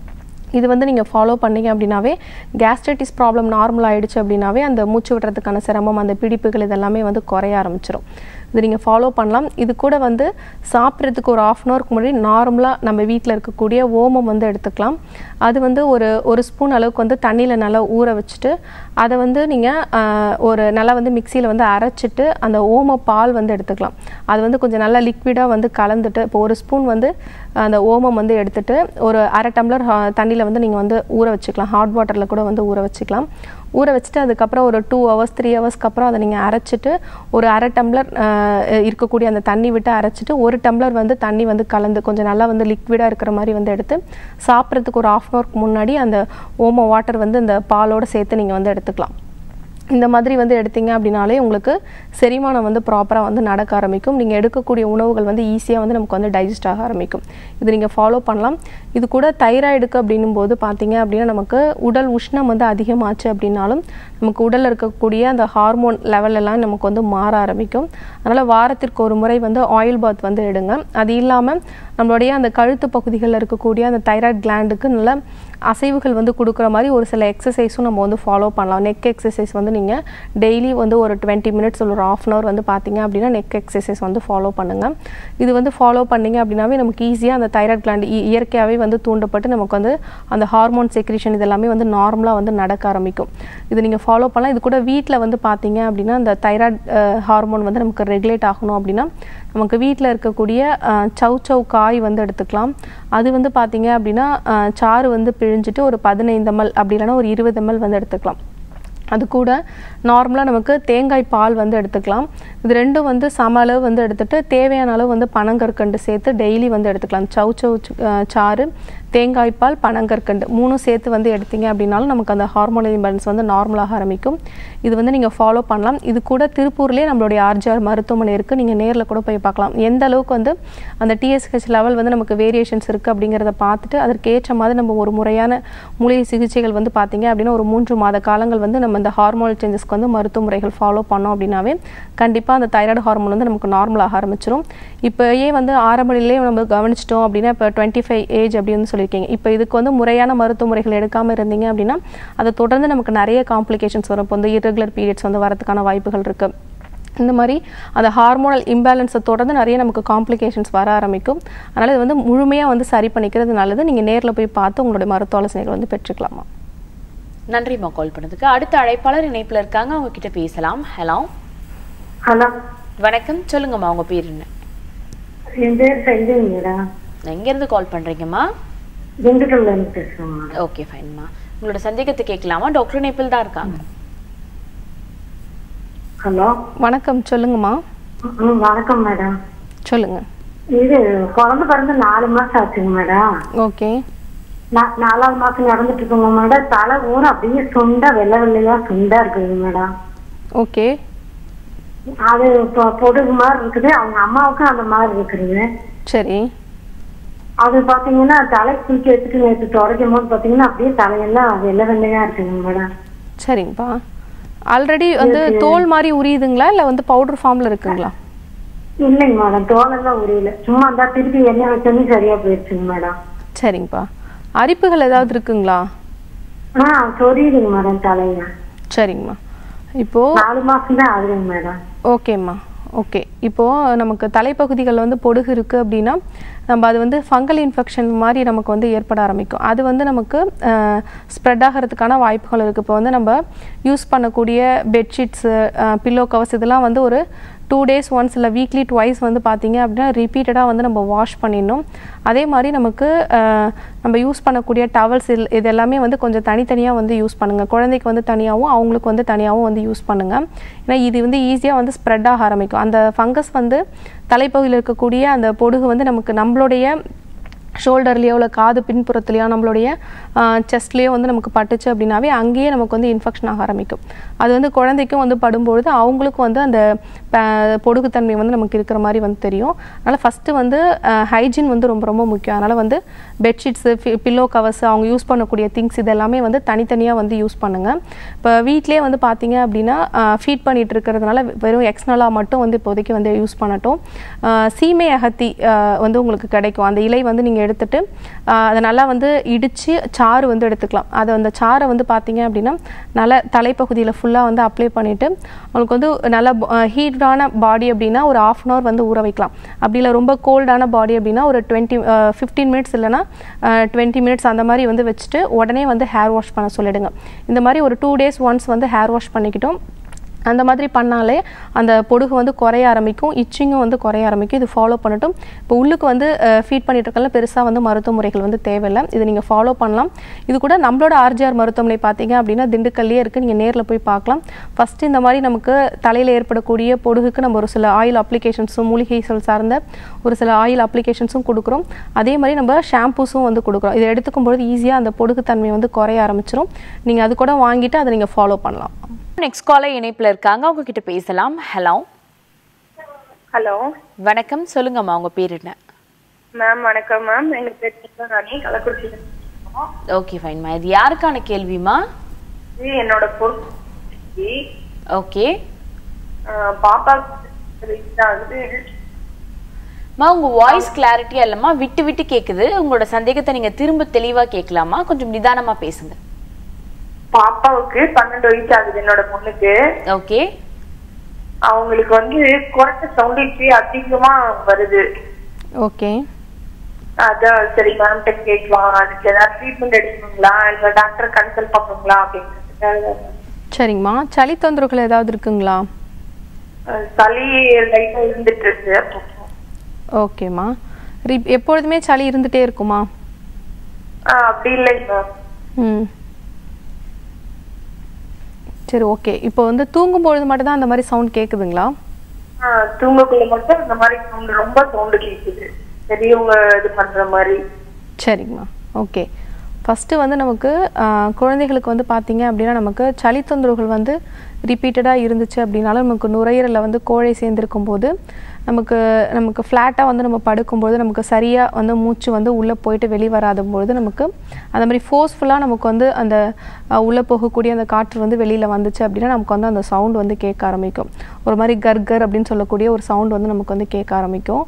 இது வந்து நீங்கள் ஃபாலோ பண்ணீங்க அப்படின்னாவே கேஸ்ட்ரைட்டிஸ் ப்ராப்ளம் நார்மல் ஆயிடுச்சு அப்படின்னாவே அந்த மூச்சு விடுறதுக்கான சிரமம் அந்த பிடிப்புகள் இதெல்லாமே வந்து குறைய ஆரம்பிச்சிடும் இது நீங்கள் ஃபாலோ பண்ணலாம் இது கூட வந்து சாப்பிட்றதுக்கு ஒரு ஆஃப் அன் ஹவருக்கு முன்னாடி நார்மலாக நம்ம வீட்டில் இருக்கக்கூடிய ஓமம் வந்து எடுத்துக்கலாம் அது வந்து ஒரு ஒரு ஸ்பூன் அளவுக்கு வந்து தண்ணியில் நல்லா ஊற வச்சுட்டு அதை வந்து நீங்கள் ஒரு நல்லா வந்து மிக்சியில் வந்து அரைச்சிட்டு அந்த ஓம பால் வந்து எடுத்துக்கலாம் அது வந்து கொஞ்சம் நல்லா லிக்விடாக வந்து கலந்துட்டு இப்போ ஒரு ஸ்பூன் வந்து அந்த ஓமம் வந்து எடுத்துட்டு ஒரு அரை டம்ளர் தண்ணியில் வந்து நீங்கள் வந்து ஊற வச்சுக்கலாம் ஹாட் வாட்டரில் கூட வந்து ஊற வச்சுக்கலாம் ஊற வச்சுட்டு அதுக்கப்புறம் ஒரு டூ ஹவர்ஸ் த்ரீ ஹவர்ஸ்க்கு அப்புறம் அதை நீங்கள் அரைச்சிட்டு ஒரு அரை டம்ளர் ஆஹ், இருக்கக்கூடிய அந்த தண்ணி விட்டு அரைச்சிட்டு ஒரு டம்ளர் வந்து தண்ணி வந்து கலந்து கொஞ்சம் நல்லா வந்து லிக்விடாக இருக்கிற மாதிரி வந்து எடுத்து சாப்பிட்றதுக்கு ஒரு ஆஃப் அன் ஹவருக்கு முன்னாடி அந்த ஓம வாட்டர் வந்து இந்த பாலோட சேர்த்து நீங்கள் வந்து எடுத்துக்கலாம் இந்த மாதிரி வந்து எடுத்தீங்க அப்படின்னாலே உங்களுக்கு செரிமானம் வந்து ப்ராப்பராக வந்து நடக்க ஆரம்பிக்கும் நீங்கள் எடுக்கக்கூடிய உணவுகள் வந்து ஈஸியாக வந்து நமக்கு வந்து டைஜஸ்ட் ஆக ஆரம்பிக்கும் இது நீங்கள் ஃபாலோ பண்ணலாம் இது கூட தைராய்டுக்கு அப்படின்னும் போது பார்த்தீங்க அப்படின்னா நமக்கு உடல் உஷ்ணம் வந்து அதிகமாச்சு அப்படின்னாலும் நமக்கு உடலில் இருக்கக்கூடிய அந்த ஹார்மோன் லெவல் எல்லாம் நமக்கு வந்து மாற ஆரம்பிக்கும் அதனால் வாரத்திற்கு ஒரு முறை வந்து ஆயில் பாத் வந்து எடுங்க அது இல்லாமல் நம்மளுடைய அந்த கழுத்து பகுதிகளில் இருக்கக்கூடிய அந்த தைராய்டு கிளாண்டுக்கு நல்ல அசைவுகள் வந்து கொடுக்குற மாதிரி ஒரு சில எக்ஸசைஸும் நம்ம வந்து ஃபாலோ பண்ணலாம் நெக் எக்ஸசைஸ் வந்து நீங்கள் டெய்லி வந்து ஒரு டுவெண்ட்டி மினிட்ஸ் ஒரு ஆஃப் அன் ஹவர் வந்து பார்த்தீங்க அப்படின்னா நெக் எக்ஸசைஸ் வந்து ஃபாலோ பண்ணுங்கள் இது வந்து ஃபாலோ பண்ணீங்க அப்படின்னாவே நமக்கு ஈஸியாக அந்த தைராய்டு கிளாண்ட் இயற்கையாகவே வந்து தூண்டப்பட்டு நமக்கு வந்து அந்த ஹார்மோன் செக்ரேஷன் இதெல்லாமே வந்து நார்மலாக வந்து நடக்க ஆரம்பிக்கும் இது நீங்கள் ஃபாலோ பண்ணலாம் இது கூட வீட்டில் வந்து பார்த்தீங்க அப்படின்னா அந்த தைராய்டு ஹார்மோன் வந்து நமக்கு ரெகுலேட் ஆகணும் அப்படின்னா நமக்கு வீட்டில் இருக்கக்கூடிய அஹ், சௌ சௌ காய் வந்து எடுத்துக்கலாம் அது வந்து பார்த்தீங்க அப்படின்னா அஹ், சாறு வந்து பிழிஞ்சிட்டு ஒரு பதினைந்து ml அப்படி இல்லைன்னா ஒரு இருபது ml வந்து எடுத்துக்கலாம் அது கூட நார்மலாக நமக்கு தேங்காய் பால் வந்து எடுத்துக்கலாம் இது ரெண்டும் வந்து சம அளவு வந்து எடுத்துட்டு தேவையான அளவு வந்து பனங்கற்கண்டு சேர்த்து டெய்லி வந்து எடுத்துக்கலாம் சௌ சௌ அஹ், சாறு தேங்காய் பால் பனங்கற்கண்டு மூணும் சேர்த்து வந்து எடுத்தீங்க அப்படின்னாலும் நமக்கு அந்த ஹார்மோனல் இம்பேலன்ஸ் வந்து நார்மலாக ஆரம்பிக்கும் இது வந்து நீங்கள் ஃபாலோ பண்ணலாம் இது கூட திருப்பூர்லேயே நம்மளுடைய ஆர்ஜிஆர் மருத்துவமனை இருக்குது நீங்கள் நேரில் கூட போய் பார்க்கலாம் எந்த அளவுக்கு வந்து அந்த டிஎஸ்ஹெச் லெவல் வந்து நமக்கு வேரியேஷன்ஸ் இருக்குது அப்படிங்கிறத பார்த்துட்டு அதற்கு ஏற்ற மாதிரி நம்ம ஒரு முறையான மூலிகை சிகிச்சைகள் வந்து பார்த்தீங்க அப்படின்னா ஒரு மூன்று மாத காலங்கள் வந்து நம்ம இந்த ஹார்மோனல் சேஞ்சஸ்க்கு வந்து மருத்துவ முறைகள் ஃபாலோ பண்ணோம் அப்படின்னாவே கண்டிப்பாக அந்த தைராய்டு ஹார்மோன் வந்து நமக்கு நார்மலாக ஆரம்பிச்சிடும் இப்போயே வந்து ஆரம்ப நிலையிலே நம்ம கவனிச்சிட்டோம் அப்படின்னா இப்போ டுவெண்ட்டி ஃபைவ் ஏஜ் அப்படின்னு சொல்லியிருக்கீங்க இப்போ இதுக்கு வந்து முறையான மருத்துவ முறைகள் எடுக்காமல் இருந்தீங்க அப்படின்னா அதை தொடர்ந்து நமக்கு நிறைய காம்ப்ளிகேஷன்ஸ் வரும் இப்போ வந்து irregular பீரியட்ஸ் வந்து வரதுக்கான வாய்ப்புகள் இருக்குது இந்த மாதிரி அந்த ஹார்மோனல் இம்பேலன்ஸை தொடர்ந்து நிறைய நமக்கு காம்ப்ளிகேஷன்ஸ் வர ஆரம்பிக்கும் அதனால் இது வந்து முழுமையாக வந்து சரி பண்ணிக்கிறது நல்லது நீங்கள் நேரில் போய் பார்த்து உங்களுடைய மருத்துவ ஆலோசனைகள் வந்து பெற்றுக்கலாமா நன்றிம்மா கால் பண்ணதுக்கு அடுத்த அழைப்பாளர் இணைப்புல இருக்காங்க அவங்க கிட்ட பேசலாம் ஹலோ ஹலோ வணக்கம் சொல்லுங்கம்மா உங்க பேர் என்ன என் பேர் செஞ்சுங்கடா எங்க இருந்து கால் பண்றீங்கம்மா திண்டுக்கல்ல இருந்து பேசுறோம் ஓகே ஃபைன்மா உங்களோட சந்தேகத்தை கேட்கலாமா டாக்டர் இணைப்பில் தான் இருக்காங்க ஹலோ வணக்கம் சொல்லுங்கம்மா ம் வணக்கம் மேடம் சொல்லுங்கள் இது குழந்தை பிறந்து நாலு மாசம் ஆச்சுங்க மேடம் ஓகே நா- நாலாவது மாசம் நடந்துட்டு இருக்குங்க மேடம் தலை ஊர் அப்படியே சுண்டா வெள்ளை வெள்ளையா சுண்டா இருக்குதுங்க மேடம் ஓகே அது பொ- பொடுகு மாதிரி இருக்குது அவங்க அம்மாவுக்கும் அந்த மாதிரி இருக்குதுங்க சரி அது பாத்தீங்கன்னா தலை குளிக்க வச்சுட்டு நேற்று துடைக்கும் போது பாத்தீங்கன்னா அப்படியே தலையெல்லாம் வெள்ளை வெள்ளையா இருக்குங்க மேடம் சரிங்கப்பா ஆல்ரெடி வந்து தோல் மாதிரி உரியுதுங்களா இல்லை வந்து பவுடர் ஃபார்மில் இருக்குங்களா இல்லைங்க மேடம் தோலெல்லாம் உரியல சும்மா அந்த திருப்பி எண்ணெய் வச்சோன்னே சரியா போயிடுச்சுங்க மேடம் சரிங்கப்பா அரிப்புகள் ஏதாவது இருக்குங்களா ஆ சொரியுதுங்க மேடம் தலைய சரிங்கம்மா இப்போது நாலு மாசம் தான் ஆகுதுங்க மேடம் ஓகேம்மா ஓகே இப்போது நமக்கு தலைப்பகுதிகளில் வந்து பொடுகு இருக்குது அப்படின்னா நம்ம அது வந்து ஃபங்கல் இன்ஃபெக்ஷன் மாதிரி நமக்கு வந்து ஏற்பட ஆரம்பிக்கும் அது வந்து நமக்கு ஸ்ப்ரெட் ஆகிறதுக்கான வாய்ப்புகள் இருக்குது இப்போ வந்து நம்ம யூஸ் பண்ணக்கூடிய பெட்ஷீட்ஸு பில்லோ கவர்ஸ் இதெல்லாம் வந்து ஒரு டூ டேஸ் ஒன்ஸ் இல்லை வீக்லி ட்வைஸ் வந்து பார்த்தீங்க அப்படின்னா ரிப்பீட்டடாக வந்து நம்ம வாஷ் பண்ணிடணும் அதே மாதிரி நமக்கு அஹ், நம்ம யூஸ் பண்ணக்கூடிய டவல்ஸ் இது இது எல்லாமே வந்து கொஞ்சம் தனித்தனியாக வந்து யூஸ் பண்ணுங்கள் குழந்தைக்கு வந்து தனியாகவும் அவங்களுக்கு வந்து தனியாகவும் வந்து யூஸ் பண்ணுங்கள் ஏன்னா இது வந்து ஈஸியாக வந்து ஸ்ப்ரெட் ஆக ஆரம்பிக்கும் அந்த ஃபங்கஸ் வந்து தலைப்பகுதியில் இருக்கக்கூடிய அந்த பொடுகு வந்து நமக்கு நம்மளுடைய ஷோல்டர்லேயோ இல்லை காது பின்புறத்துலையோ நம்மளுடைய செஸ்ட்லேயோ வந்து நமக்கு பட்டுச்சு அப்படின்னாவே அங்கேயே நமக்கு வந்து இன்ஃபெக்ஷன் ஆக ஆரம்பிக்கும் அது வந்து குழந்தைக்கும் வந்து படும்பொழுது அவங்களுக்கும் வந்து அந்த ப- பொடுகுத்தன்மை வந்து நமக்கு இருக்கிற மாதிரி வந்து தெரியும் அதனால் ஃபஸ்ட்டு வந்து ஹைஜீன் வந்து ரொம்ப ரொம்ப முக்கியம் அதனால் வந்து பெட்ஷீட்ஸு பில்லோ கவர்ஸ் அவங்க யூஸ் பண்ணக்கூடிய திங்ஸ் இதெல்லாமே வந்து தனித்தனியாக வந்து யூஸ் பண்ணுங்கள் இப்போ வீட்டிலே வந்து பார்த்தீங்க அப்படின்னா ஃபீட் பண்ணிட்டு இருக்கிறதுனால வெறும் எக்ஸ்னலாக மட்டும் வந்து இப்போதைக்கு வந்து யூஸ் பண்ணட்டும் ஆஹ் சீமை அகத்தி ஆஹ் வந்து உங்களுக்கு கிடைக்கும் அந்த இலை வந்து நீங்கள் நீங்கள் எடுத்துட்டு ஆஹ் அதை நல்லா வந்து இடித்து சாறு வந்து எடுத்துக்கலாம் அது அந்த சாறை வந்து பார்த்தீங்க அப்படின்னா நல்லா தலைப்பகுதியில் ஃபுல்லாக வந்து அப்ளை பண்ணிவிட்டு உங்களுக்கு வந்து நல்லா ஹீட்டான பாடி அப்படின்னா ஒரு ஆஃப் அன் ஹவர் வந்து ஊற வைக்கலாம் அப்படி இல்லை ரொம்ப கோல்டான பாடி அப்படின்னா ஒரு டுவெண்ட்டி ஃபிஃப்டீன் மினிட்ஸ் இல்லைன்னா டுவெண்ட்டி மினிட்ஸ் அந்த மாதிரி வந்து வச்சுட்டு உடனே வந்து ஹேர் வாஷ் பண்ண சொல்லிடுங்க இந்த மாதிரி ஒரு டூ டேஸ் ஒன்ஸ் வந்து ஹேர் வாஷ் பண்ணிக்கிட்டோம் அந்த மாதிரி பண்ணாலே அந்த பொடுகு வந்து குறைய ஆரம்பிக்கும் இச்சிங்கும் வந்து குறைய ஆரம்பிக்கும் இது ஃபாலோ பண்ணட்டும் இப்போ உள்ளுக்கு வந்து ஃபீட் பண்ணிட்டு இருக்கல பெருசாக வந்து மருத்துவ முறைகள் வந்து தேவையில்லை இது நீங்கள் ஃபாலோ பண்ணலாம் இது கூட நம்மளோட ஆர்ஜிஆர் மருத்துவமனை பார்த்தீங்க அப்படின்னா திண்டுக்கல்லே இருக்குது நீங்கள் நேரில் போய் பார்க்கலாம் ஃபஸ்ட்டு இந்த மாதிரி நமக்கு தலையில் ஏற்படக்கூடிய பொடுகுக்கு நம்ம ஒரு சில ஆயில் அப்ளிகேஷன்ஸும் மூலிகைகள் சார்ந்த ஒரு சில ஆயில் அப்ளிகேஷன்ஸும் கொடுக்குறோம் அதே மாதிரி நம்ம ஷாம்பூஸும் வந்து கொடுக்குறோம் இதை எடுத்துக்கும் பொழுது ஈஸியாக அந்த பொடுகு தன்மை வந்து குறைய ஆரம்பிச்சிரும் நீங்கள் அது கூட வாங்கிட்டு அதை நீங்கள் ஃபாலோ பண்ணலாம் நெக்ஸ்ட் காலர் இணைப்புல இருக்காங்க அவங்க கிட்ட பேசலாம் ஹலோ ஹலோ வணக்கம் சொல்லுங்கம்மா உங்க பேர் என்ன மேம் வணக்கம் மேம் எங்க பேர் கீதா ராணி கள்ளக்குறிச்சியில இருந்து பேசுறோம். ஓகே ஃபைன்மா இது யாருக்கான கேள்விமா இது என்னோட பொருள் ஓகே பாப்பா ஆகுது மா உங்க வாய்ஸ் கிளாரிட்டியா இல்லம்மா விட்டு விட்டு கேக்குது உங்களோட சந்தேகத்தை நீங்க திரும்ப தெளிவா கேட்கலாமா கொஞ்சம் நிதானமா பேசுங்க பாப்பாவுக்கு பன்னெண்டு வயசு ஆகுது என்னோட பொண்ணுக்கு ஓகே அவங்களுக்கு வந்து குறைச்ச சவுண்ட் அதிகமா வருது ஓகே அதான் சரி மேம்கிட்ட கேட்கலாம் அதுக்கு ஏதாவது ட்ரீட்மெண்ட் எடுக்கணுங்களா இல்ல டாக்டர் கன்சல்ட் பண்ணுங்களா அப்படிங்கிறதுக்காக சரிங்கம்மா சளி தொந்தரவுகள் ஏதாவது இருக்குங்களா அஹ் சளி லைட்டா இருந்துட்டு இருக்கு அப்பப்போ. ஓகேம்மா ரி- எப்பொழுதுமே சளி இருந்துகிட்டே இருக்குமா ஆஹ் அப்படி இல்லைங்க மேம் ம் சரி ஓகே இப்போ வந்து தூங்கும் பொழுது மட்டும்தான் அந்த மாதிரி சவுண்ட் கேட்குதுங்களா ஆஹ் தூங்கக்குள்ள மட்டும் இந்த மாதிரி சவுண்ட் ரொம்ப சவுண்ட் கேக்குது பெரியவங்க இது பண்ற மாதிரி சரிங்கம்மா ஓகே ஃபஸ்ட்டு வந்து நமக்கு ஆ, குழந்தைகளுக்கு வந்து பார்த்தீங்க அப்படின்னா நமக்கு சளி தொந்தரவுகள் வந்து ரிப்பீட்டடாக இருந்துச்சு அப்படின்னாலும் நமக்கு நுரையீரலில் வந்து கோழை சேர்ந்திருக்கும் போது நமக்கு நமக்கு ஃப்ளாட்டாக வந்து நம்ம படுக்கும்போது நமக்கு சரியாக வந்து மூச்சு வந்து உள்ளே போயிட்டு வெளியே வராத பொழுது நமக்கு அந்த மாதிரி ஃபோர்ஸ்ஃபுல்லாக நமக்கு வந்து அந்த அஹ், உள்ளே போகக்கூடிய அந்த காற்று வந்து வெளியில் வந்துச்சு அப்படின்னா நமக்கு வந்து அந்த சவுண்ட் வந்து கேட்க ஆரம்பிக்கும் ஒரு மாதிரி கர்கர் அப்படின்னு சொல்லக்கூடிய ஒரு சவுண்ட் வந்து நமக்கு வந்து கேட்க ஆரம்பிக்கும்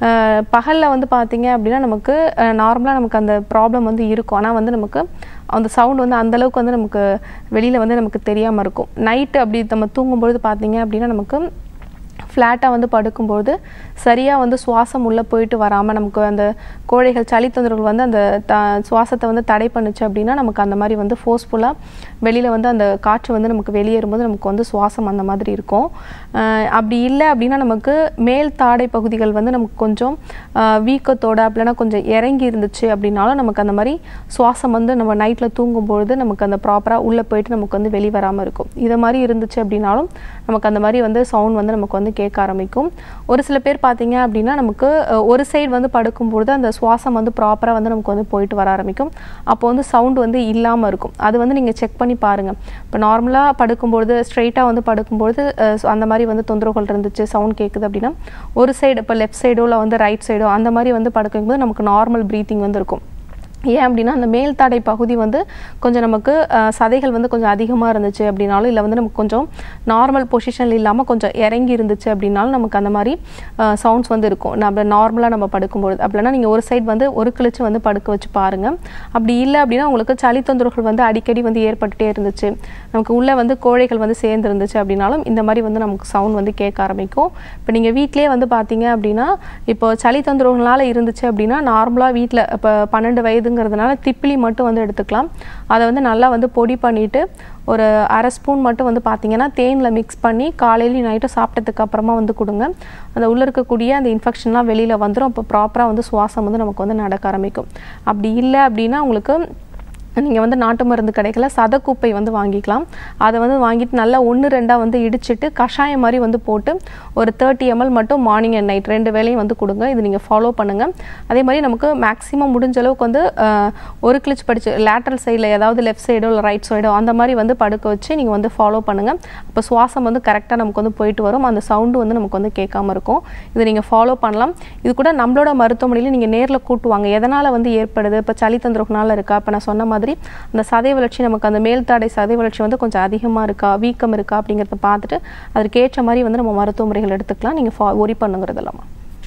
பகலில் வந்து பார்த்தீங்க அப்படின்னா நமக்கு நார்மலாக நமக்கு அந்த ப்ராப்ளம் வந்து இருக்கும் ஆனால் வந்து நமக்கு அந்த சவுண்ட் வந்து அந்த அளவுக்கு வந்து நமக்கு வெளியில் வந்து நமக்கு தெரியாமல் இருக்கும் நைட்டு அப்படி நம்ம தூங்கும்பொழுது பார்த்தீங்க அப்படின்னா நமக்கு ஃப்ளாட்டாக வந்து படுக்கும்போது சரியாக வந்து சுவாசம் உள்ளே போயிட்டு வராமல் நமக்கு அந்த கோழைகள் சளி தொந்தரவுகள் வந்து அந்த த சுவாசத்தை வந்து தடை பண்ணுச்சு அப்படின்னா நமக்கு அந்த மாதிரி வந்து ஃபோர்ஸ்ஃபுல்லாக வெளியில் வந்து அந்த காற்று வந்து நமக்கு வெளியேறும்போது நமக்கு வந்து சுவாசம் அந்த மாதிரி இருக்கும் அஹ் அப்படி இல்லை அப்படின்னா நமக்கு மேல் தாடை பகுதிகள் வந்து நமக்கு கொஞ்சம் அஹ் வீக்கத்தோட அப்படின்னா கொஞ்சம் இறங்கி இருந்துச்சு அப்படின்னாலும் நமக்கு அந்த மாதிரி சுவாசம் வந்து நம்ம நைட்டில் தூங்கும்பொழுது நமக்கு அந்த ப்ராப்பராக உள்ளே போயிட்டு நமக்கு வந்து வெளி வராமல் இருக்கும் இதை மாதிரி இருந்துச்சு அப்படின்னாலும் நமக்கு அந்த மாதிரி வந்து சவுண்ட் வந்து நமக்கு வந்து கேட்க ஆரம்பிக்கும் ஒரு சில பேர் பார்த்தீங்க அப்படின்னா நமக்கு அஹ், ஒரு சைடு வந்து படுக்கும்பொழுது அந்த சுவாசம் வந்து ப்ராப்பராக வந்து நமக்கு வந்து போயிட்டு வர ஆரம்பிக்கும் அப்போ வந்து சவுண்ட் வந்து இல்லாமல் இருக்கும் அது வந்து நீங்கள் செக் பண்ணி பாருங்கள் இப்போ நார்மலாக படுக்கும்பொழுது ஸ்ட்ரைட்டாக வந்து படுக்கும்பொழுது அஹ், so அந்த மாதிரி வந்து தொந்தரவுகள் இருந்துச்சு சவுண்ட் கேட்குது அப்படின்னா ஒரு சைடு இப்போ லெஃப்ட் சைடோ இல்லை வந்து ரைட் சைடோ அந்த மாதிரி வந்து படுக்கும்போது நமக்கு நார்மல் ப்ரீத்திங் வந்து இருக்கும் ஏன் அப்படின்னா அந்த மேல் தாடை பகுதி வந்து கொஞ்சம் நமக்கு அஹ், சதைகள் வந்து கொஞ்சம் அதிகமாக இருந்துச்சு அப்படின்னாலும் இல்லை வந்து நமக்கு கொஞ்சம் நார்மல் பொசிஷனில் இல்லாமல் கொஞ்சம் இறங்கி இருந்துச்சு அப்படின்னாலும் நமக்கு அந்த மாதிரி சவுண்ட்ஸ் வந்து இருக்கும் நம்ம நார்மலாக நம்ம படுக்கும்பொழுது அப்படின்னா நீங்கள் ஒரு சைடு வந்து ஒரு கிழிச்சு வந்து படுக்க வச்சு பாருங்கள் அப்படி இல்லை அப்படின்னா உங்களுக்கு சளி தொந்தரவுகள் வந்து அடிக்கடி வந்து ஏற்பட்டுட்டே இருந்துச்சு நமக்கு உள்ளே வந்து கோழைகள் வந்து சேர்ந்து இருந்துச்சு அப்படின்னாலும் இந்த மாதிரி வந்து நமக்கு சவுண்ட் வந்து கேட்க ஆரம்பிக்கும் இப்போ நீங்கள் வீட்டிலே வந்து பார்த்தீங்க அப்படின்னா இப்போ சளி தொந்தரவுகளால் இருந்துச்சு அப்படின்னா நார்மலாக வீட்டில் இப்போ பன்னெண்டு வயதுங்கிறதுனால திப்பிலி மட்டும் வந்து எடுத்துக்கலாம் அதை வந்து நல்லா வந்து பொடி பண்ணிவிட்டு ஒரு அரை ஸ்பூன் மட்டும் வந்து பார்த்தீங்கன்னா தேனில் மிக்ஸ் பண்ணி காலையிலையும் நைட்டும் சாப்பிட்டதுக்கு அப்புறமா வந்து கொடுங்க அந்த உள்ளே இருக்கக்கூடிய அந்த இன்ஃபெக்ஷன்லாம் வெளியில் வந்துடும் அப்போ ப்ராப்பராக வந்து சுவாசம் வந்து நமக்கு வந்து நடக்க ஆரம்பிக்கும் அப்படி இல்லை அப்படின்னா உங்களுக்கு நீங்கள் வந்து நாட்டு மருந்து கடைகளை சதக்குப்பை வந்து வாங்கிக்கலாம் அதை வந்து வாங்கிட்டு நல்லா ஒன்று ரெண்டாக வந்து இடிச்சிட்டு கஷாயம் மாதிரி வந்து போட்டு ஒரு தேர்ட்டி எம்எல் மட்டும் மார்னிங் அண்ட் நைட் ரெண்டு வேளையும் வந்து கொடுங்க இது நீங்கள் ஃபாலோ பண்ணுங்கள் அதே மாதிரி நமக்கு மேக்ஸிமம் முடிஞ்ச அளவுக்கு வந்து ஆஹ், ஒரு கிழிச்சு படிச்சு லேட்டரல் சைடில் ஏதாவது லெஃப்ட் சைடோ இல்லை ரைட் சைடோ அந்த மாதிரி வந்து படுக்க வச்சு நீங்கள் வந்து ஃபாலோ பண்ணுங்கள் அப்போ சுவாசம் வந்து கரெக்டாக நமக்கு வந்து போயிட்டு வரும் அந்த சவுண்டு வந்து நமக்கு வந்து கேட்காம இருக்கும் இதை நீங்கள் ஃபாலோ பண்ணலாம் இது கூட நம்மளோட மருத்துவமனையில் நீங்கள் நேரில் கூட்டுவாங்க எதனால் வந்து ஏற்படுது இப்போ சளி தொந்தரவுனால இருக்கா இப்போ நான் சொன்ன மாதிரி அந்த சதை வளர்ச்சி நமக்கு அந்த மேல் தாடை சதை வளர்ச்சி வந்து கொஞ்சம் அதிகமாக இருக்கா வீக்கம் இருக்கா அப்படிங்கிறத பார்த்துட்டு அதற்கு ஏற்ற மாதிரி வந்து நம்ம மருத்துவ முறைகள் எடுத்துக்கலாம் நீங்கள் ஃபா ஒரி பண்ணுங்கிறது இல்லாமல்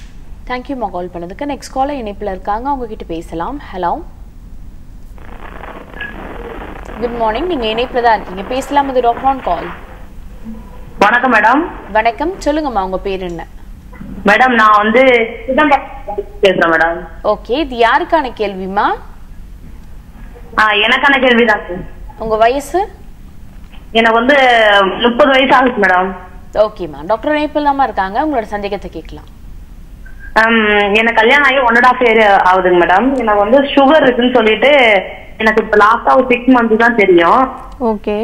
தேங்க்யூம்மா கால் பண்ணதுக்கு நெக்ஸ்ட் காலர் இணைப்பில் இருக்காங்க அவங்க கிட்ட பேசலாம் ஹலோ குட் மார்னிங் நீங்க இணைப்பில் தான் இருக்கீங்க பேசலாம் இது டாக்டர் ஆன் கால் வணக்கம் மேடம் வணக்கம் சொல்லுங்கம்மா உங்க பேர் என்ன மேடம் நான் வந்து சிதம்பரம் பேசுறேன் மேடம் ஓகே இது யாருக்கான கேள்விமா ஆ, எனக்கான கேள்விதான் சார் உங்க வயசு எனக்கு வந்து முப்பது வயசு ஆகுது மேடம் ஓகேம்மா டாக்டர் இணைப்பில் தாம்மா இருக்காங்க உங்களோட சந்தேகத்தை கேட்கலாம் ஹம், எனக்கு கல்யாணம் ஆகி ஒன் அண்ட் ஆஃப் இயர் ஆகுதுங்க மேடம் எனக்கு வந்து சுகர் இருக்குன்னு சொல்லிட்டு எனக்கு இப்ப லாஸ்டா ஒரு சிக்ஸ் மந்த் தான் தெரியும் ஓகே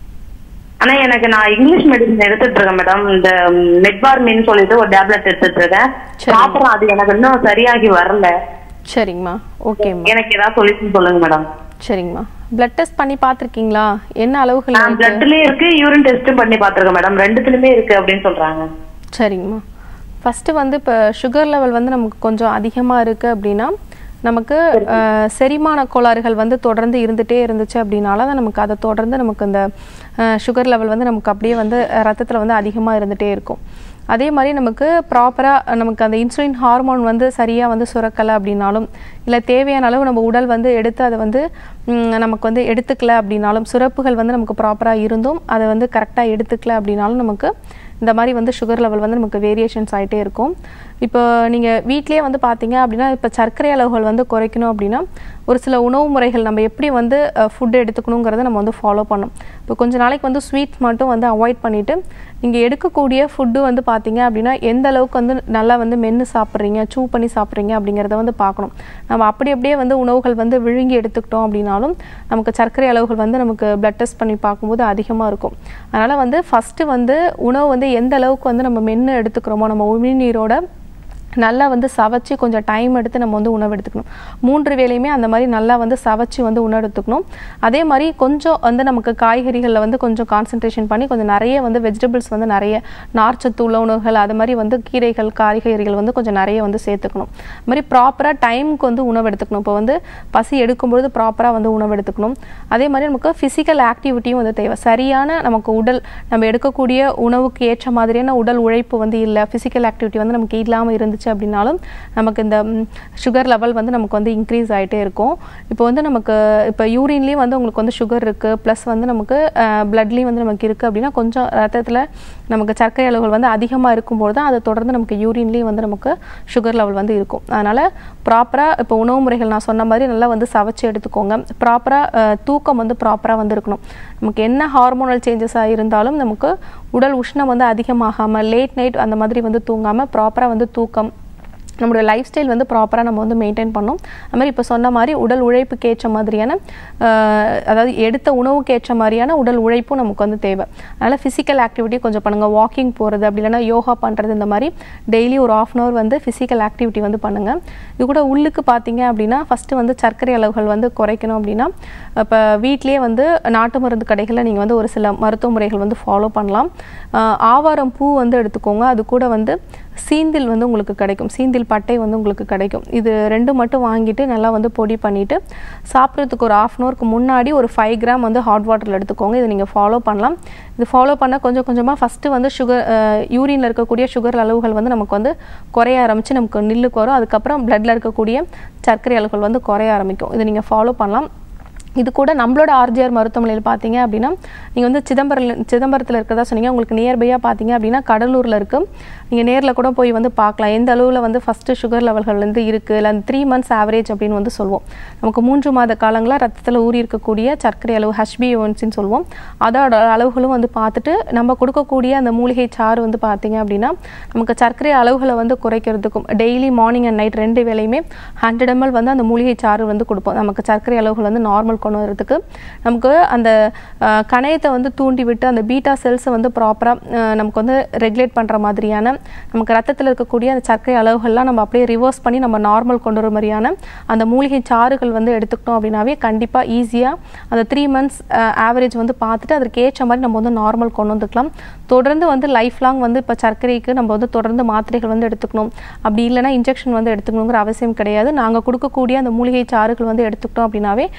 ஆனா எனக்கு நான் இங்கிலீஷ் மெடிசன் எடுத்துட்டு இருக்கேன் மேடம் இந்த மெட்பார்மின்னு சொல்லிட்டு ஒரு டேப்லெட் எடுத்துட்டு இருக்கேன் சரி. சாப்பிட்றேன் அது எனக்கு இன்னும் சரியாகி வரல சரிங்கம்மா ஓகேம்மா எனக்கு ஏதாவது சொல்யூஷன் சொல்லுங்க மேடம் சரிங்கம்மா பிளட் டெஸ்ட் பண்ணி பார்த்துருக்கீங்களா என்ன அளவுகள் இருக்கு பிளட்லயும் இருக்கு யூரின் டெஸ்டும் பண்ணி பாத்துருக்கேன் மேடம் ரெண்டுத்துலயுமே இருக்கு அப்படின்னு சொல்றாங்க சரிங்கம்மா ஃபஸ்ட்டு வந்து இப்போ சுகர் லெவல் வந்து நமக்கு கொஞ்சம் அதிகமாக இருக்குது அப்படின்னா நமக்கு அஹ், செரிமான கோளாறுகள் வந்து தொடர்ந்து இருந்துகிட்டே இருந்துச்சு அப்படின்னால தான் நமக்கு அதை தொடர்ந்து நமக்கு இந்த சுகர் லெவல் வந்து நமக்கு அப்படியே வந்து ரத்தத்தில் வந்து அதிகமாக இருந்துகிட்டே இருக்கும் அதே மாதிரி நமக்கு ப்ராப்பராக நமக்கு அந்த இன்சுலின் ஹார்மோன் வந்து சரியாக வந்து சுரக்கலை அப்படின்னாலும் இல்லை தேவையான அளவு நம்ம உடல் வந்து எடுத்து அதை வந்து ம், நமக்கு வந்து எடுத்துக்கல அப்படின்னாலும் சுரப்புகள் வந்து நமக்கு ப்ராப்பராக இருந்தும் அதை வந்து கரெக்டாக எடுத்துக்கல அப்படின்னாலும் நமக்கு இந்த மாதிரி வந்து சுகர் லெவல் வந்து நமக்கு வேரியேஷன்ஸ் ஆகிட்டே இருக்கும் இப்போ நீங்கள் வீட்டிலேயே வந்து பார்த்தீங்க அப்படின்னா இப்போ சர்க்கரை அளவுகள் வந்து குறைக்கணும் அப்படின்னா ஒரு சில உணவு முறைகள் நம்ம எப்படி வந்து ஃபுட் எடுத்துக்கணுங்கிறத நம்ம வந்து ஃபாலோ பண்ணணும் இப்போ கொஞ்ச நாளைக்கு வந்து ஸ்வீட்ஸ் மட்டும் வந்து அவாய்ட் பண்ணிவிட்டு நீங்கள் எடுக்கக்கூடிய ஃபுட்டு வந்து பார்த்தீங்க அப்படின்னா எந்த அளவுக்கு வந்து நல்லா வந்து மென்று சாப்பிட்றீங்க சூ பண்ணி சாப்பிட்றீங்க அப்படிங்கிறத வந்து பார்க்கணும் நம்ம அப்படி அப்படியே வந்து உணவுகள் வந்து விழுங்கி எடுத்துக்கிட்டோம் அப்படின்னாலும் நமக்கு சர்க்கரை அளவுகள் வந்து நமக்கு பிளட் டெஸ்ட் பண்ணி பார்க்கும்போது அதிகமாக இருக்கும் அதனால் வந்து ஃபஸ்ட்டு வந்து உணவு வந்து எந்த அளவுக்கு வந்து நம்ம மென்று எடுத்துக்கிறோமோ நம்ம உமிழ்நீரோட நல்லா வந்து சவைச்சு கொஞ்சம் டைம் எடுத்து நம்ம வந்து உணவு எடுத்துக்கணும் மூன்று வேளையுமே அந்த மாதிரி நல்லா வந்து சவைச்சு வந்து உணவு எடுத்துக்கணும் அதே மாதிரி கொஞ்சம் வந்து நமக்கு காய்கறிகளில் வந்து கொஞ்சம் கான்சன்ட்ரேஷன் பண்ணி கொஞ்சம் நிறைய வந்து வெஜிடபிள்ஸ் வந்து நிறைய நார்ச்சத்து உள்ள உணவுகள் அது மாதிரி வந்து கீரைகள் காய்கறிகள் வந்து கொஞ்சம் நிறைய வந்து சேர்த்துக்கணும் அது மாதிரி ப்ராப்பராக டைமுக்கு வந்து உணவு எடுத்துக்கணும் இப்போ வந்து பசி எடுக்கும்பொழுது ப்ராப்பராக வந்து உணவு எடுத்துக்கணும் அதே மாதிரி நமக்கு ஃபிசிக்கல் ஆக்டிவிட்டியும் வந்து தேவை சரியான நமக்கு உடல் நம்ம எடுக்கக்கூடிய உணவுக்கு ஏற்ற மாதிரியான உடல் உழைப்பு வந்து இல்லை ஃபிசிக்கல் ஆக்டிவிட்டி வந்து நமக்கு இல்லாமல் இருந்துச்சு அப்படின்னாலும் நமக்கு இந்த சுகர் லெவல் வந்து நமக்கு வந்து இன்க்ரீஸ் ஆகிட்டே இருக்கும் இப்போ வந்து நமக்கு இப்போ யூரின்லேயும் வந்து உங்களுக்கு வந்து சுகர் இருக்குது ப்ளஸ் வந்து நமக்கு பிளட்லேயும் வந்து நமக்கு இருக்குது அப்படின்னா கொஞ்சம் ரத்தத்தில் நமக்கு சர்க்கரை அளவுகள் வந்து அதிகமாக இருக்கும்போது தான் அதை தொடர்ந்து நமக்கு யூரின்லேயும் வந்து நமக்கு சுகர் லெவல் வந்து இருக்கும் அதனால் ப்ராப்பராக இப்போ உணவு முறைகள் நான் சொன்ன மாதிரி நல்லா வந்து சவைச்சு எடுத்துக்கோங்க ப்ராப்பராக தூக்கம் வந்து ப்ராப்பராக வந்து இருக்கணும் நமக்கு என்ன ஹார்மோனல் சேஞ்சஸாக இருந்தாலும் நமக்கு உடல் உஷ்ணம் வந்து அதிகமாகாமல் லேட் நைட் அந்த மாதிரி வந்து தூங்காமல் ப்ராப்பராக வந்து தூக்கம் நம்மளோட லைஃப் ஸ்டைல் வந்து ப்ராப்பராக நம்ம வந்து மெயின்டைன் பண்ணணும் அது மாதிரி இப்போ சொன்ன மாதிரி உடல் உழைப்புக்கு ஏற்ற மாதிரியான ஆஹ், அதாவது எடுத்த உணவுக்கு ஏற்ற மாதிரியான உடல் உழைப்பும் நமக்கு வந்து தேவை அதனால் ஃபிசிக்கல் ஆக்டிவிட்டி கொஞ்சம் பண்ணுங்கள் வாக்கிங் போகிறது அப்படி இல்லைன்னா யோகா பண்ணுறது இந்த மாதிரி டெய்லி ஒரு ஆஃப் அன் ஹவர் வந்து ஃபிசிக்கல் ஆக்டிவிட்டி வந்து பண்ணுங்கள் இது கூட உள்ளுக்கு பார்த்தீங்க அப்படின்னா ஃபஸ்ட்டு வந்து சர்க்கரை அளவுகள் வந்து குறைக்கணும் அப்படின்னா இப்போ வீட்டிலேயே வந்து நாட்டு மருந்து கடைகளில் நீங்கள் வந்து ஒரு சில மருத்துவ முறைகள் வந்து ஃபாலோ பண்ணலாம் ஆஹ், ஆவாரம் பூ வந்து எடுத்துக்கோங்க அது கூட வந்து சீந்தில் வந்து உங்களுக்கு கிடைக்கும் சீந்தில் பட்டை வந்து உங்களுக்கு கிடைக்கும் இது ரெண்டு மட்டும் வாங்கிட்டு நல்லா வந்து பொடி பண்ணிவிட்டு சாப்பிட்றதுக்கு ஒரு ஆஃப் அன் ஹவருக்கு முன்னாடி ஒரு ஃபைவ் கிராம் வந்து ஹாட் வாட்டரில் எடுத்துக்கோங்க இதை நீங்கள் ஃபாலோ பண்ணலாம் இது ஃபாலோ பண்ண கொஞ்சம் கொஞ்சமாக ஃபஸ்ட்டு வந்து சுகர் யூரினில் இருக்கக்கூடிய சுகர் அளவுகள் வந்து நமக்கு வந்து குறைய ஆரம்பித்து நமக்கு நில்லுக்கு வரும் அதுக்கப்புறம் பிளட்டில் இருக்கக்கூடிய சர்க்கரை அளவுகள் வந்து குறைய ஆரம்பிக்கும் இதை நீங்கள் ஃபாலோ பண்ணலாம் இது கூட நம்மளோட ஆர்ஜிஆர் மருத்துவமனையில் பார்த்தீங்க அப்படின்னா நீங்கள் வந்து சிதம்பரம் சிதம்பரத்தில் இருக்கிறதா சொன்னீங்க உங்களுக்கு நியர்பையாக பார்த்தீங்க அப்படின்னா கடலூரில் இருக்குது நீங்கள் நேரில் கூட போய் வந்து பார்க்கலாம் எந்த அளவில் வந்து ஃபஸ்ட்டு சுகர் லெவல்கள் வந்து இருக்குது இல்லை அந்த த்ரீ மந்த்ஸ் ஆவரேஜ் அப்படின்னு வந்து சொல்லுவோம் நமக்கு மூன்று மாத காலங்களாக ரத்தத்தில் ஊறி இருக்கக்கூடிய சர்க்கரை அளவு ஹெச்பிஓன்சின்னு சொல்லுவோம் அதோட அளவுகளும் வந்து பார்த்துட்டு நம்ம கொடுக்கக்கூடிய அந்த மூலிகை சாறு வந்து பார்த்தீங்க அப்படின்னா நமக்கு சர்க்கரை அளவுகளை வந்து குறைக்கிறதுக்கும் டெய்லி மார்னிங் அண்ட் நைட் ரெண்டு வேளையுமே ஹண்ட்ரட் எம்எல் வந்து அந்த மூலிகை சாறு வந்து கொடுப்போம் நமக்கு சர்க்கரை அளவுகள் வந்து நார்மல் கொண்டு வரதுக்கு நமக்கு அந்த அஹ், கணையத்தை வந்து தூண்டி விட்டு அந்த பீட்டா செல்ஸை வந்து ப்ராப்பராக நமக்கு வந்து ரெகுலேட் பண்ணுற மாதிரியான நமக்கு ரத்தத்தில் இருக்கக்கூடிய அந்த சர்க்கரை அளவுகள்லாம் நம்ம அப்படியே ரிவர்ஸ் பண்ணி நம்ம நார்மல் கொண்டு வர மாதிரியான அந்த மூலிகை சாறுகள் வந்து எடுத்துக்கிட்டோம் அப்படின்னாவே கண்டிப்பாக ஈஸியாக அந்த த்ரீ மந்த்ஸ் ஆவரேஜ் வந்து பார்த்துட்டு அதற்கு ஏற்ற மாதிரி நம்ம வந்து நார்மல் கொண்டு வந்துக்கலாம் தொடர்ந்து வந்து லைஃப் லாங் வந்து இப்போ சர்க்கரைக்கு நம்ம வந்து தொடர்ந்து மாத்திரைகள் வந்து எடுத்துக்கணும் அப்படி இல்லைன்னா இன்ஜெக்ஷன் வந்து எடுத்துக்கணுங்கிற அவசியம் கிடையாது நாங்கள் கொடுக்கக்கூடிய அந்த மூலிகை சாறுகள் வந்து எடுத்துக்கிட்டோம் அப்படின்னாவே கண்டிப்பாக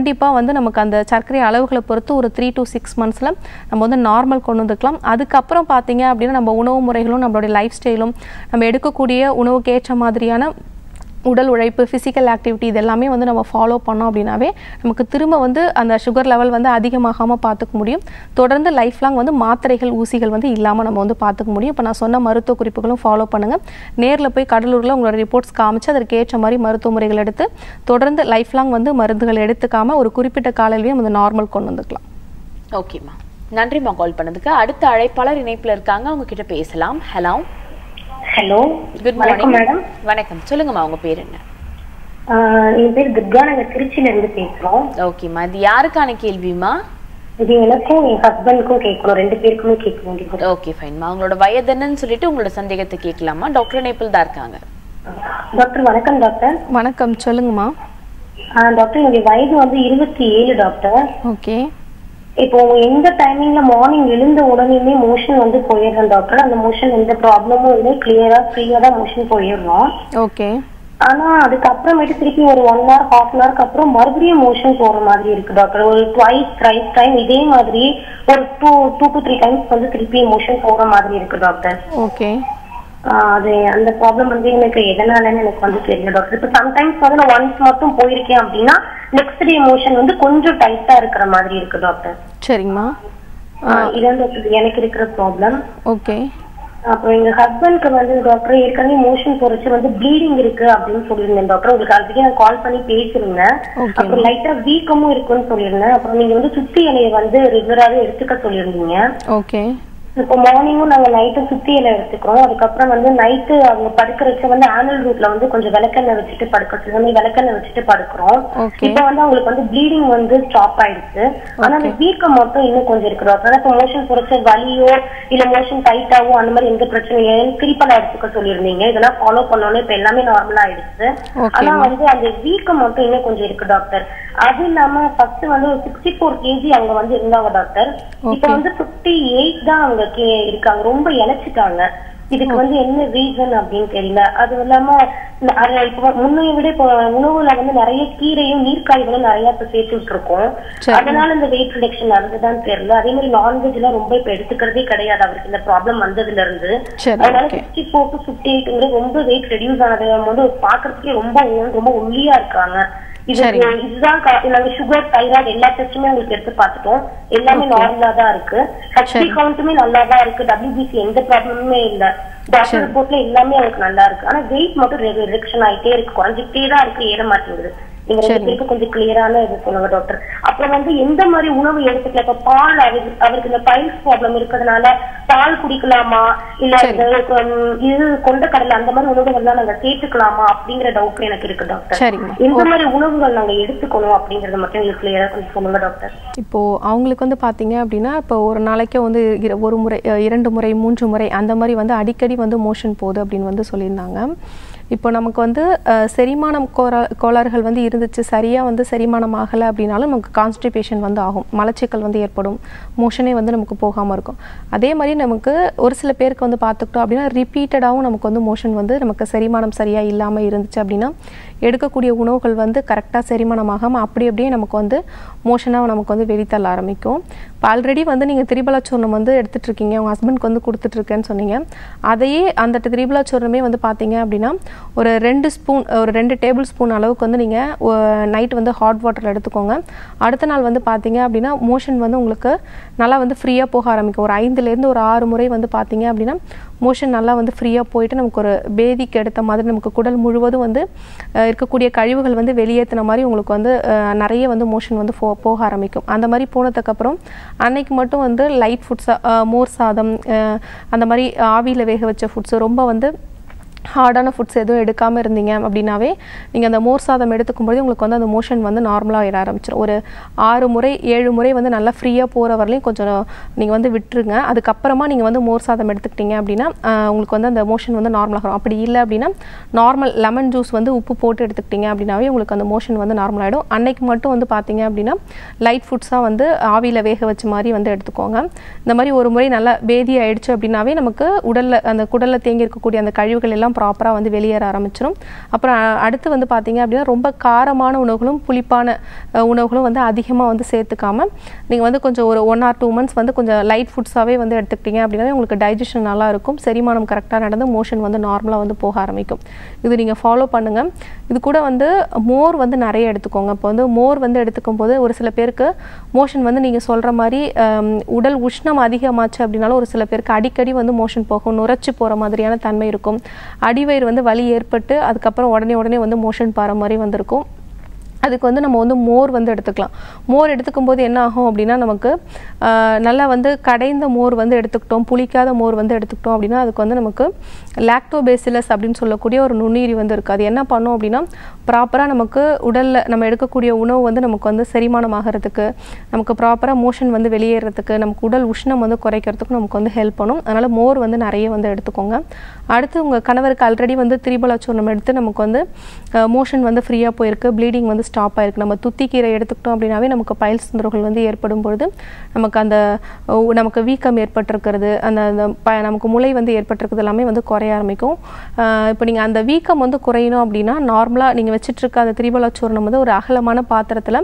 கண்டிப்பாக வந்து நமக்கு அந்த சர்க்கரை அளவுகளை பொறுத்து ஒரு த்ரீ to சிக்ஸ் மந்த்ஸில் நம்ம வந்து நார்மல் கொண்டு வந்துக்கலாம் அதுக்கப்புறம் பார்த்தீங்க அப்படின்னா நம்ம உணவு முறைகளும் நம்மளுடைய லைஃப் ஸ்டைலும் நம்ம எடுக்கக்கூடிய உணவுக்கு ஏற்ற மாதிரியான உடல் உழைப்பு ஃபிசிக்கல் ஆக்டிவிட்டி இது எல்லாமே வந்து நம்ம ஃபாலோ பண்ணோம் அப்படின்னாவே நமக்கு திரும்ப வந்து அந்த சுகர் லெவல் வந்து அதிகமாகாமல் பார்த்துக்க முடியும் தொடர்ந்து லைஃப் லாங் வந்து மாத்திரைகள் ஊசிகள் வந்து இல்லாமல் நம்ம வந்து பார்த்துக்க முடியும் இப்போ நான் சொன்ன மருத்துவ குறிப்புகளும் ஃபாலோ பண்ணுங்கள் நேரில் போய் கடலூரில் உங்களோட ரிப்போர்ட்ஸ் காமிச்சு அதற்கு ஏற்ற மாதிரி மருத்துவ முறைகள் எடுத்து தொடர்ந்து லைஃப் லாங் வந்து மருந்துகள் எடுத்துக்காம ஒரு குறிப்பிட்ட காலையிலேயே நம்ம நார்மல் கொண்டு வந்துக்கலாம் ஓகேம்மா நன்றிம்மா கால் பண்ணதுக்கு அடுத்த அழைப்பாளர் இணைப்புல இருக்காங்க அவங்க கிட்ட பேசலாம் ஹலோ ஹலோ குட் வணக்கம் மார்னிங் மேடம் வணக்கம் சொல்லுங்கம்மா உங்க பேர் என்ன என் பேர் துர்கா நாங்க திருச்சியில இருந்து பேசுறோம் ஓகேம்மா இது யாருக்கான கேள்விமா இது எனக்கும் என் ஹஸ்பண்டுக்கும் கேட்கணும் ரெண்டு பேருக்குமே கேட்க வேண்டியது ஓகே ஃபைன்மா அவங்களோட வயது என்னன்னு சொல்லிட்டு உங்களோட சந்தேகத்தை கேட்கலாமா டாக்டர் இணைப்பில் தான் இருக்காங்க டாக்டர் வணக்கம் டாக்டர் வணக்கம் சொல்லுங்கம்மா ஆஹ் டாக்டர் என்னுடைய வயது வந்து இருபத்தி ஏழு டாக்டர் ஓகே இப்போ எந்த டைமிங்ல மார்னிங் எழுந்த உடனேயுமே மோஷன் வந்து போயிடுறேன் டாக்டர் அந்த மோஷன் எந்த ப்ராப்ளமும் இல்லை கிளியரா ஃப்ரீயா தான் மோஷன் போயிடுறோம் ஓகே ஆனா அதுக்கப்புறமேட்டு திருப்பி ஒரு ஒன் ஹவர் ஹாஃப் அன் ஹவருக்கு அப்புறம் மறுபடியும் மோஷன் போற மாதிரி இருக்கு டாக்டர் ஒரு ட்வைஸ் த்ரைஸ் டைம் இதே மாதிரி ஒரு two two to three times வந்து திருப்பி மோஷன் போற மாதிரி இருக்கு டாக்டர் ஓகே ஆஹ் அது அந்த ப்ராப்ளம் வந்து எனக்கு எதனாலன்னு எனக்கு வந்து தெரியல டாக்டர் இப்போ சம்டைம்ஸ் வந்து நான் ஒன்ஸ் மட்டும் போயிருக்கேன் அப்படின்னா நெக்ஸ்ட் டே மோஷன் வந்து கொஞ்சம் டைட்டா இருக்கிற மாதிரி இருக்கு டாக்டர் சரிங்கம்மா ஆஹ் இதான் டாக்டர் எனக்கு இருக்கிற ப்ராப்ளம் ஓகே அப்புறம் எங்க ஹஸ்பண்ட்க்கு வந்து டாக்டர் ஏற்கனவே மோஷன் போறச்சு வந்து ப்ளீடிங் இருக்கு அப்படின்னு சொல்லியிருந்தேன் டாக்டர் உங்களுக்கு ஆல்ரெடி நான் கால் பண்ணி பேசியிருந்தேன் Okay. அப்புறம் லைட்டா வீக்கமும் இருக்குன்னு சொல்லியிருந்தேன் அப்புறம் நீங்க வந்து சுத்தி இலையை வந்து ரெகுலராகவே எடுத்துக்க சொல்லியிருந்தீங்க ஓகே இப்போ மார்னிங்கும் நாங்க நைட்டும் சுத்தி இலை எடுத்துக்கிறோம் அதுக்கப்புறம் வந்து நைட்டு அவங்க படுக்கிறச்ச வந்து ஆனல் ரூட்ல வந்து கொஞ்சம் விளக்கெண்ணெய் வச்சுட்டு படுக்க சொல்லுங்க விளக்கெண்ணெய் வச்சுட்டு படுக்கிறோம் Okay. இப்போ வந்து அவங்களுக்கு வந்து ப்ளீடிங் வந்து ஸ்டாப் ஆயிடுச்சு ஆனா அந்த வீக்கம் மட்டும் இன்னும் கொஞ்சம் இருக்கு டாக்டர் இப்போ மோஷன் குறைச்ச வலியோ இல்ல மோஷன் டைட்டாவோ அந்த மாதிரி எந்த பிரச்சனையும் இல்லை கிரிப்பலா எடுத்துக்க சொல்லியிருந்தீங்க இதெல்லாம் ஃபாலோ பண்ணோன்னு இப்ப எல்லாமே நார்மலா ஆயிடுச்சு Okay, ஆனா வந்து அந்த வீக்கம் மட்டும் இன்னும் கொஞ்சம் இருக்கு டாக்டர் அது இல்லாம ஃபர்ஸ்ட் வந்து ஒரு சிக்ஸ்டி ஃபோர் கேஜி அவங்க வந்து இருந்தாங்க டாக்டர் இப்போ Okay. வந்து பிப்டி எயிட் தான் அவங்க கே- இருக்காங்க ரொம்ப இழைச்சிட்டாங்க இதுக்கு வந்து என்ன ரீசன் அப்படின்னு தெரியல அது இல்லாம ந- அது இப்போ முன்னைய விட இப்போ உணவுல வந்து நிறைய கீரையும் நீர்க்காய்களும் நிறைய இப்ப சேர்த்துட்டு இருக்கோம் சரி. அதனால இந்த வெயிட் ரிடக்ஷன் நடந்துதான் தெரியல அதே மாதிரி நான்வெஜ் எல்லாம் ரொம்ப இப்ப எடுத்துக்கிறதே கிடையாது அவருக்கு இந்த ப்ராப்ளம் வந்ததுல இருந்து சரி, அதனால okay. Sixty four to fifty எயிட்ங்கிறது ரொம்ப வெயிட் ரெடியூஸ் ஆனது வந்து பாக்குறதுக்கே ரொம்ப ஒ- ரொம்ப ஒல்லியா இருக்காங்க இதுக்கு சரிங்க. இதுதான் கா- நாங்க சுகர் தைராய்டு எல்லா டெஸ்ட்டுமே உங்களுக்கு எடுத்து பார்த்துட்டோம் எல்லாமே Okay. நார்மலா தான் இருக்கு ஹெச்டி சரி. கவுண்ட்டுமே நல்லா தான் இருக்கு டபிள்யூபிசி எந்த ப்ராப்ளமுமே இல்ல டாக்டர் சரி. ரிப்போர்ட்ல எல்லாமே அவங்களுக்கு நல்லா இருக்கு ஆனா வெயிட் மட்டும் ரிடக்ஷன் ஆயிட்டே இருக்கு குறைஞ்சிட்டே தான் இருக்கு ஏற மாட்டேங்குது நீங்க ரெண்டு சரி. பேருக்கு கொஞ்சம் கிளியரான இது சொல்லுங்க டாக்டர் அப்புறம் வந்து எந்த மாதிரி உணவு எடுத்துக்கல இப்ப பால் அவருக்கு அவருக்கு இந்த பைல்ஸ் ப்ராப்ளம் இருக்கிறதுனால பால் குடிக்கலாமா இல்ல சரி. இந்த, உம், இது கொண்டக்கடலை அந்த மாதிரி உணவுகள்லாம் நாங்க சேர்த்துக்கலாமா அப்படிங்கிற டவுட் எனக்கு இருக்கு டாக்டர் சரிம்மா. எந்த மாதிரி உணவுகள் நாங்க எடுத்துக்கணும் அப்படிங்கறத மட்டும் எங்களுக்கு கிளியரா கொஞ்சம் சொல்லுங்க டாக்டர் இப்போது அவங்களுக்கு வந்து பார்த்தீங்க அப்படின்னா இப்போ ஒரு நாளைக்கே வந்து இர- ஒரு முறை அஹ், இரண்டு முறை மூன்று முறை அந்த மாதிரி வந்து அடிக்கடி வந்து மோஷன் போகுது அப்படின்னு வந்து சொல்லியிருந்தாங்க இப்போ நமக்கு வந்து அஹ், செரிமானம் கோரா கோளாறுகள் வந்து இருந்துச்சு சரியாக வந்து செரிமானம் ஆகலை அப்படின்னாலும் நமக்கு கான்ஸ்டிபேஷன் வந்து ஆகும் மலச்சிக்கல் வந்து ஏற்படும் மோஷனே வந்து நமக்கு போகாமல் இருக்கும் அதே மாதிரி நமக்கு ஒரு சில பேருக்கு வந்து பார்த்துக்கிட்டோம் அப்படின்னா ரிப்பீட்டடாகவும் நமக்கு வந்து மோஷன் வந்து நமக்கு செரிமானம் சரியாக இல்லாமல் இருந்துச்சு அப்படின்னா எடுக்கக்கூடிய உணவுகள் வந்து கரெக்டாக செரிமானம் ஆகாமல் அப்படி அப்படியே நமக்கு வந்து மோஷனாக நமக்கு வந்து வெளித்தள்ள ஆரம்பிக்கும் இப்போ ஆல்ரெடி வந்து நீங்கள் திரிபலாச்சூர்ணம் வந்து எடுத்துட்டு இருக்கீங்க உங்கள் ஹஸ்பண்ட்க்கு வந்து கொடுத்துட்ருக்கேன்னு சொன்னீங்க அதையே அந்த திரிபலாச்சூர்ணமே வந்து பார்த்தீங்க அப்படின்னா ஒரு ரெண்டு ஸ்பூன் ஒரு ரெண்டு டேபிள் ஸ்பூன் அளவுக்கு வந்து நீங்கள் நைட் வந்து ஹாட் வாட்டரில் எடுத்துக்கோங்க அடுத்த நாள் வந்து பார்த்தீங்க அப்படின்னா மோஷன் வந்து உங்களுக்கு நல்லா வந்து ஃப்ரீயாக போக ஆரம்பிக்கும் ஒரு ஐந்துலேருந்து ஒரு ஆறு முறை வந்து பார்த்தீங்க அப்படின்னா மோஷன் நல்லா வந்து ஃப்ரீயாக போயிட்டு நமக்கு ஒரு பேதிக்கு எடுத்த மாதிரி நமக்கு குடல் முழுவதும் வந்து அஹ், இருக்கக்கூடிய கழிவுகள் வந்து வெளியேற்றின மாதிரி உங்களுக்கு வந்து அஹ், நிறைய வந்து மோஷன் வந்து போ போக ஆரம்பிக்கும் அந்த மாதிரி போனதுக்கப்புறம் அன்னைக்கு மட்டும் வந்து லைட் ஃபுட்ஸாக மோர் சாதம் அஹ், அந்த மாதிரி ஆவியில் வேக வச்ச ஃபுட்ஸு ரொம்ப வந்து ஹார்டான ஃபுட்ஸ் எதுவும் எடுக்காமல் இருந்தீங்க அப்படின்னாவே நீங்கள் அந்த மோர் சாதம் எடுத்துக்கும்போது உங்களுக்கு வந்து அந்த மோஷன் வந்து நார்மலாக ஏற ஆரம்பிச்சிடும் ஒரு ஆறு முறை ஏழு முறை வந்து நல்லா ஃப்ரீயாக போகிற வரலையும் கொஞ்சம் நீங்கள் வந்து விட்டுருங்க அதுக்கப்புறமா நீங்கள் வந்து மோர் சாதம் எடுத்துக்கிட்டீங்க அப்படின்னா ஆஹ், உங்களுக்கு வந்து அந்த மோஷன் வந்து நார்மலாகும் அப்படி இல்லை அப்படின்னா நார்மல் லெமன் ஜூஸ் வந்து உப்பு போட்டு எடுத்துக்கிட்டீங்க அப்படின்னாவே உங்களுக்கு அந்த மோஷன் வந்து நார்மல் ஆகிடும் அன்னைக்கு மட்டும் வந்து பார்த்தீங்க அப்படின்னா லைட் ஃபுட்ஸாக வந்து ஆவியில் வேக வச்ச மாதிரி வந்து எடுத்துக்கோங்க இந்த மாதிரி ஒரு முறை நல்லா பேதி ஆயிடுச்சு அப்படின்னாவே நமக்கு உடலில் அந்த குடலில் தேங்கி இருக்கக்கூடிய அந்த கழிவுகள் எல்லாம் கழிவுகள்லாம் ப்ராப்பராக வந்து வெளியேற ஆரம்பிச்சிடும் அப்புறம் அ- அடுத்து வந்து பார்த்தீங்க அப்படின்னா ரொம்ப காரமான உணவுகளும் புளிப்பான அஹ், உணவுகளும் வந்து அதிகமாக வந்து சேர்த்துக்காம நீங்கள் வந்து கொஞ்சம் ஒரு ஒன் ஆர் டூ மந்த்ஸ் வந்து கொஞ்சம் லைட் ஃபுட்ஸாகவே வந்து எடுத்துக்கிட்டீங்க அப்படின்னா உங்களுக்கு டைஜஷன் நல்லா இருக்கும் செரிமானம் கரெக்டாக நடந்து மோஷன் வந்து நார்மலாக வந்து போக ஆரம்பிக்கும் இது நீங்கள் ஃபாலோ பண்ணுங்கள் இது கூட வந்து மோர் வந்து நிறைய எடுத்துக்கோங்க இப்போ வந்து மோர் வந்து எடுத்துக்கும் போது ஒரு சில பேருக்கு மோஷன் வந்து நீங்கள் சொல்கிற மாதிரி ஹம், உடல் உஷ்ணம் அதிகமாச்சு அப்படின்னாலும் ஒரு சில பேருக்கு அடிக்கடி வந்து மோஷன் போகும் நுரைச்சி போகிற மாதிரியான தன்மை இருக்கும் அடிவயிறு வந்து வலி ஏற்பட்டு அதுக்கப்புறம் உடனே உடனே வந்து மோஷன் பாற மாதிரி வந்திருக்கும் அதுக்கு வந்து நம்ம வந்து மோர் வந்து எடுத்துக்கலாம் மோர் எடுத்துக்கும் போது என்ன ஆகும் அப்படின்னா நமக்கு ஆஹ், நல்லா வந்து கடைந்த மோர் வந்து எடுத்துக்கிட்டோம் புளிக்காத மோர் வந்து எடுத்துக்கிட்டோம் அப்படின்னா அதுக்கு வந்து நமக்கு லாக்டோபேசிலஸ் அப்படின்னு சொல்லக்கூடிய ஒரு நுண்ணுயிரி வந்து இருக்குது அது என்ன பண்ணும் அப்படின்னா ப்ராப்பராக நமக்கு உடலில் நம்ம எடுக்கக்கூடிய உணவு வந்து நமக்கு வந்து செரிமானம் ஆகிறதுக்கு நமக்கு ப்ராப்பராக மோஷன் வந்து வெளியேறதுக்கு நமக்கு உடல் உஷ்ணம் வந்து குறைக்கிறதுக்கு நமக்கு வந்து ஹெல்ப் பண்ணும் அதனால் மோர் வந்து நிறைய வந்து எடுத்துக்கோங்க அடுத்து உங்கள் கணவருக்கு ஆல்ரெடி வந்து திரிபலாச்சூர்ணம் எடுத்து நமக்கு வந்து மோஷன் வந்து ஃப்ரீயாக போயிருக்கு ப்ளீடிங் வந்து ஸ்டாப் ஆயிருக்கு நம்ம துத்திக்கீரை எடுத்துக்கிட்டோம் அப்படின்னாவே நமக்கு பைல்ஸ் தொந்தரவுகள் வந்து ஏற்படும் பொழுது நமக்கு அந்த அஹ், நமக்கு வீக்கம் ஏற்பட்டிருக்கிறது அந்த அந்த ப நமக்கு முளை வந்து ஏற்பட்டிருக்கிறது எல்லாமே வந்து குறைய ஆரம்பிக்கும் இப்போ நீங்கள் அந்த வீக்கம் வந்து குறையணும் அப்படின்னா நார்மலாக நீங்கள் வச்சுட்டு இருக்க அந்த திரிபலாச்சூர்ணம் வந்து ஒரு அகலமான பாத்திரத்தில்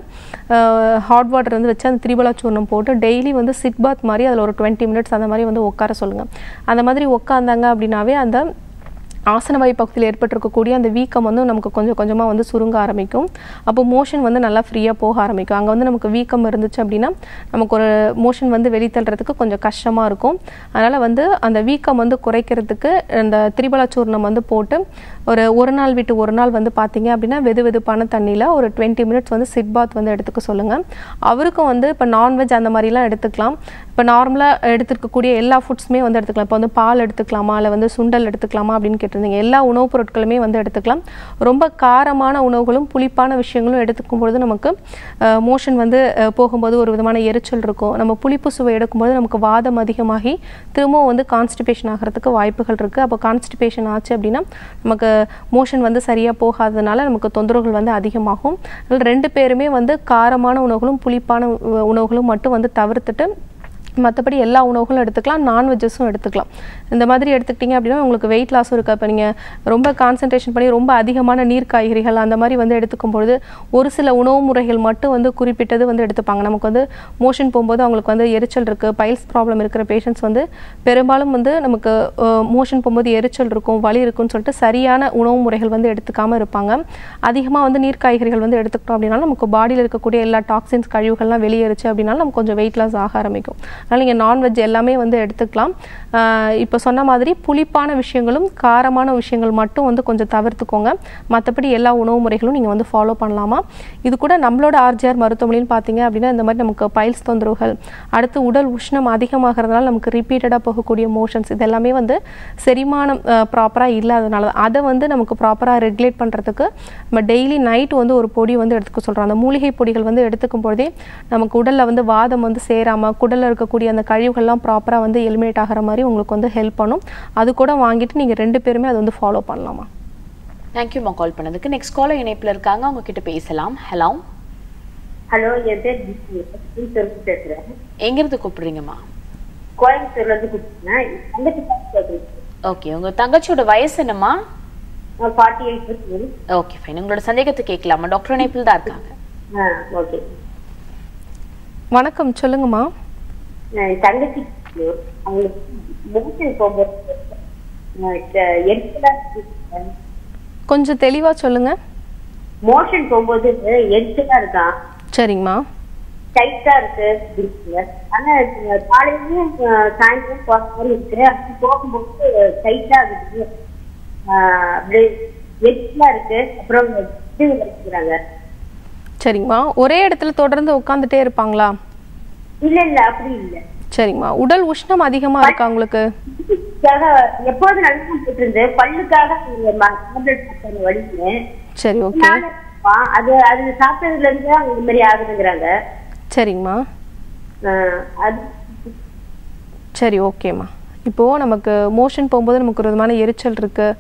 ஹாட் வாட்டர் வந்து வச்சு அந்த திரிபலாச்சூர்ணம் போட்டு டெய்லி வந்து சிட் பாத் மாதிரி அதில் ஒரு டுவெண்ட்டி மினிட்ஸ் அந்த மாதிரி வந்து உட்கார சொல்லுங்கள் அந்த மாதிரி உட்காந்தாங்க அப்படின்னாவே அந்த ஆசனவாய் பகுதியில் ஏற்பட்டிருக்கக்கூடிய அந்த வீக்கம் வந்து நமக்கு கொஞ்சம் கொஞ்சமாக வந்து சுருங்க ஆரம்பிக்கும் அப்போ மோஷன் வந்து நல்லா ஃப்ரீயாக போக ஆரம்பிக்கும் அங்கே வந்து நமக்கு வீக்கம் இருந்துச்சு அப்படின்னா நமக்கு ஒரு மோஷன் வந்து வெளித்தள்ளுறதுக்கு கொஞ்சம் கஷ்டமாக இருக்கும் அதனால் வந்து அந்த வீக்கம் வந்து குறைக்கிறதுக்கு அந்த திரிபலாச்சூர்ணம் வந்து போட்டு ஒரு ஒரு நாள் விட்டு ஒரு நாள் வந்து பார்த்தீங்க அப்படின்னா வெது வெதுப்பான தண்ணியில் ஒரு டுவெண்ட்டி மினிட்ஸ் வந்து சிட் பாத் வந்து எடுத்துக்க சொல்லுங்கள் அவருக்கும் வந்து இப்போ நான்வெஜ் அந்த மாதிரிலாம் எடுத்துக்கலாம் இப்போ நார்மலாக எடுத்துக்கக்கூடிய எல்லா ஃபுட்ஸுமே வந்து எடுத்துக்கலாம் இப்போ வந்து பால் எடுத்துக்கலாமா இல்லை வந்து சுண்டல் எடுத்துக்கலாமா அப்படின்னு கேட்டிருந்தீங்க எல்லா உணவுப் பொருட்களுமே வந்து எடுத்துக்கலாம் ரொம்ப காரமான உணவுகளும் புளிப்பான விஷயங்களும் எடுத்துக்கும் பொழுது நமக்கு மோஷன் வந்து அஹ், போகும்போது ஒரு விதமான எரிச்சல் இருக்கும் நம்ம புளிப்பு சுவை எடுக்கும்போது நமக்கு வாதம் அதிகமாகி திரும்பவும் வந்து கான்ஸ்டிபேஷன் ஆகிறதுக்கு வாய்ப்புகள் இருக்குது அப்போ கான்ஸ்டிபேஷன் ஆச்சு அப்படின்னா நமக்கு மோஷன் வந்து சரியாக போகாததுனால நமக்கு தொந்தரவுகள் வந்து அதிகமாகும் அதனால ரெண்டு பேருமே வந்து காரமான உணவுகளும் புளிப்பான உ- உணவுகளும் மட்டும் வந்து தவிர்த்துட்டு மற்றபடி எல்லா உணவுகளும் எடுத்துக்கலாம் நான்வெஜ்ஜஸும் எடுத்துக்கலாம் இந்த மாதிரி எடுத்துக்கிட்டிங்க அப்படின்னா உங்களுக்கு வெயிட் லாஸும் இருக்குது இப்போ நீங்கள் ரொம்ப கான்சன்ட்ரேஷன் பண்ணி ரொம்ப அதிகமான நீர் காய்கறிகள் அந்த மாதிரி வந்து எடுத்துக்கும் பொழுது ஒரு சில உணவு முறைகள் மட்டும் வந்து குறிப்பிட்டது வந்து எடுத்துப்பாங்க நமக்கு வந்து மோஷன் போகும்போது அவங்களுக்கு வந்து எரிச்சல் இருக்குது பைல்ஸ் ப்ராப்ளம் இருக்கிற பேஷண்ட்ஸ் வந்து பெரும்பாலும் வந்து நமக்கு மோஷன் போகும்போது எரிச்சல் இருக்கும் வலி இருக்கும்னு சொல்லிட்டு சரியான உணவு முறைகள் வந்து எடுத்துக்காமல் இருப்பாங்க அதிகமாக வந்து நீர் காய்கறிகள் வந்து எடுத்துக்கிட்டோம் அப்படின்னா நமக்கு பாடியில் இருக்கக்கூடிய எல்லா டாக்ஸின்ஸ் கழிவுகள்லாம் வெளியேறுச்சு அப்படின்னா நமக்கு கொஞ்சம் வெயிட் லாஸ் ஆக ஆரம்பிக்கும் அதனால் நீங்கள் நான்வெஜ் எல்லாமே வந்து எடுத்துக்கலாம் இப்போ சொன்ன மாதிரி புளிப்பான விஷயங்களும் காரமான விஷயங்கள் மட்டும் வந்து கொஞ்சம் தவிர்த்துக்கோங்க மற்றபடி எல்லா உணவு முறைகளும் நீங்கள் வந்து ஃபாலோ பண்ணலாமா இது கூட நம்மளோட ஆர்ஜிஆர் மருத்துவமனைன்னு பார்த்தீங்க அப்படின்னா இந்த மாதிரி நமக்கு பைல்ஸ் தொந்தரவுகள் அடுத்து உடல் உஷ்ணம் அதிகமாகிறதுனால நமக்கு ரிப்பீட்டடாக போகக்கூடிய மோஷன்ஸ் இது எல்லாமே வந்து செரிமானம் ப்ராப்பராக இல்லாதனால தான். அதை வந்து நமக்கு ப்ராப்பராக ரெகுலேட் பண்ணுறதுக்கு நம்ம டெய்லி நைட் வந்து ஒரு பொடி வந்து எடுத்துக்க சொல்கிறோம் அந்த மூலிகை பொடிகள் வந்து எடுத்துக்கும் பொழுதே நமக்கு உடலில் வந்து வாதம் வந்து சேராமல் குடலில் இருக்கக்கூடிய அந்த கழிவுகள்லாம் ப்ராப்பராக வந்து எலிமினேட் ஆகிற மாதிரி உங்களுக்கு வந்து ஹெல்ப் பண்ணும் அது கூட வாங்கிட்டு நீங்கள் ரெண்டு பேருமே அதை வந்து ஃபாலோ பண்ணலாமா தேங்க்யூம்மா கால் பண்ணதுக்கு நெக்ஸ்ட் காலர் இணைப்புல இருக்காங்க அவங்க கிட்ட பேசலாம் ஹலோ ஹலோ என் பேர் கோயம்புத்தூர் பேசுறேன் எங்கிருந்து கூப்பிடுறீங்கம்மா கோயம்புத்தூர்ல இருந்து கூப்பிட்டேன் தங்கச்சி பேசுறேன் ஓகே உங்க தங்கச்சியோட வயசு என்னம்மா ஃபார்ட்டி எயிட் இருக்கு ஓகே ஃபைன் உங்களோட சந்தேகத்தை கேட்கலாமா டாக்டர் இணைப்பில் தான் இருக்காங்க ஆ ஓகே வணக்கம் சொல்லுங்கம்மா என் தங்கச்சி அவங்களுக்கு மோஷன் போகும்போது எரிச்சலா கொஞ்சம் தெளிவாக சொல்லுங்கள் மோஷன் போகும்போது எரிச்சலா இருக்கான் சரிங்கம்மா டைட்டா இருக்கு இருக்குங்க. ஆனா அஹ், காலையிலயும் அஹ், சாயந்தரம் போற மாதிரி இருக்கு அப்படி போகும்போது டைட்டா இருக்கு அஹ், அப்படியே எரிச்சலா இருக்கு அப்புறம் இது வச்சுக்கிறாங்க சரிங்கம்மா ஒரே இடத்துல தொடர்ந்து உட்காந்துட்டே இருப்பாங்களா இல்ல இல்ல அப்படி இல்ல சரிங்கம்மா உடல் உஷ்ணம் அதிகமாக இருக்கா உங்களுக்கு இதுக்காக எப்போது நல்லா போட்டு இருந்து பல்லுக்காக டேப்லெட் சாப்பிட்ட வலிக்கு சரி ஓகே அது அது சாப்பிட்டதுல இருந்து தான் இந்த மாதிரி ஆகுதுங்கிறாங்க சரிங்கம்மா அஹ், அது சரி ஓகேம்மா இப்போது நமக்கு மோஷன் போகும்போது நமக்கு ஒரு விதமான எரிச்சல் இருக்குது இப்போ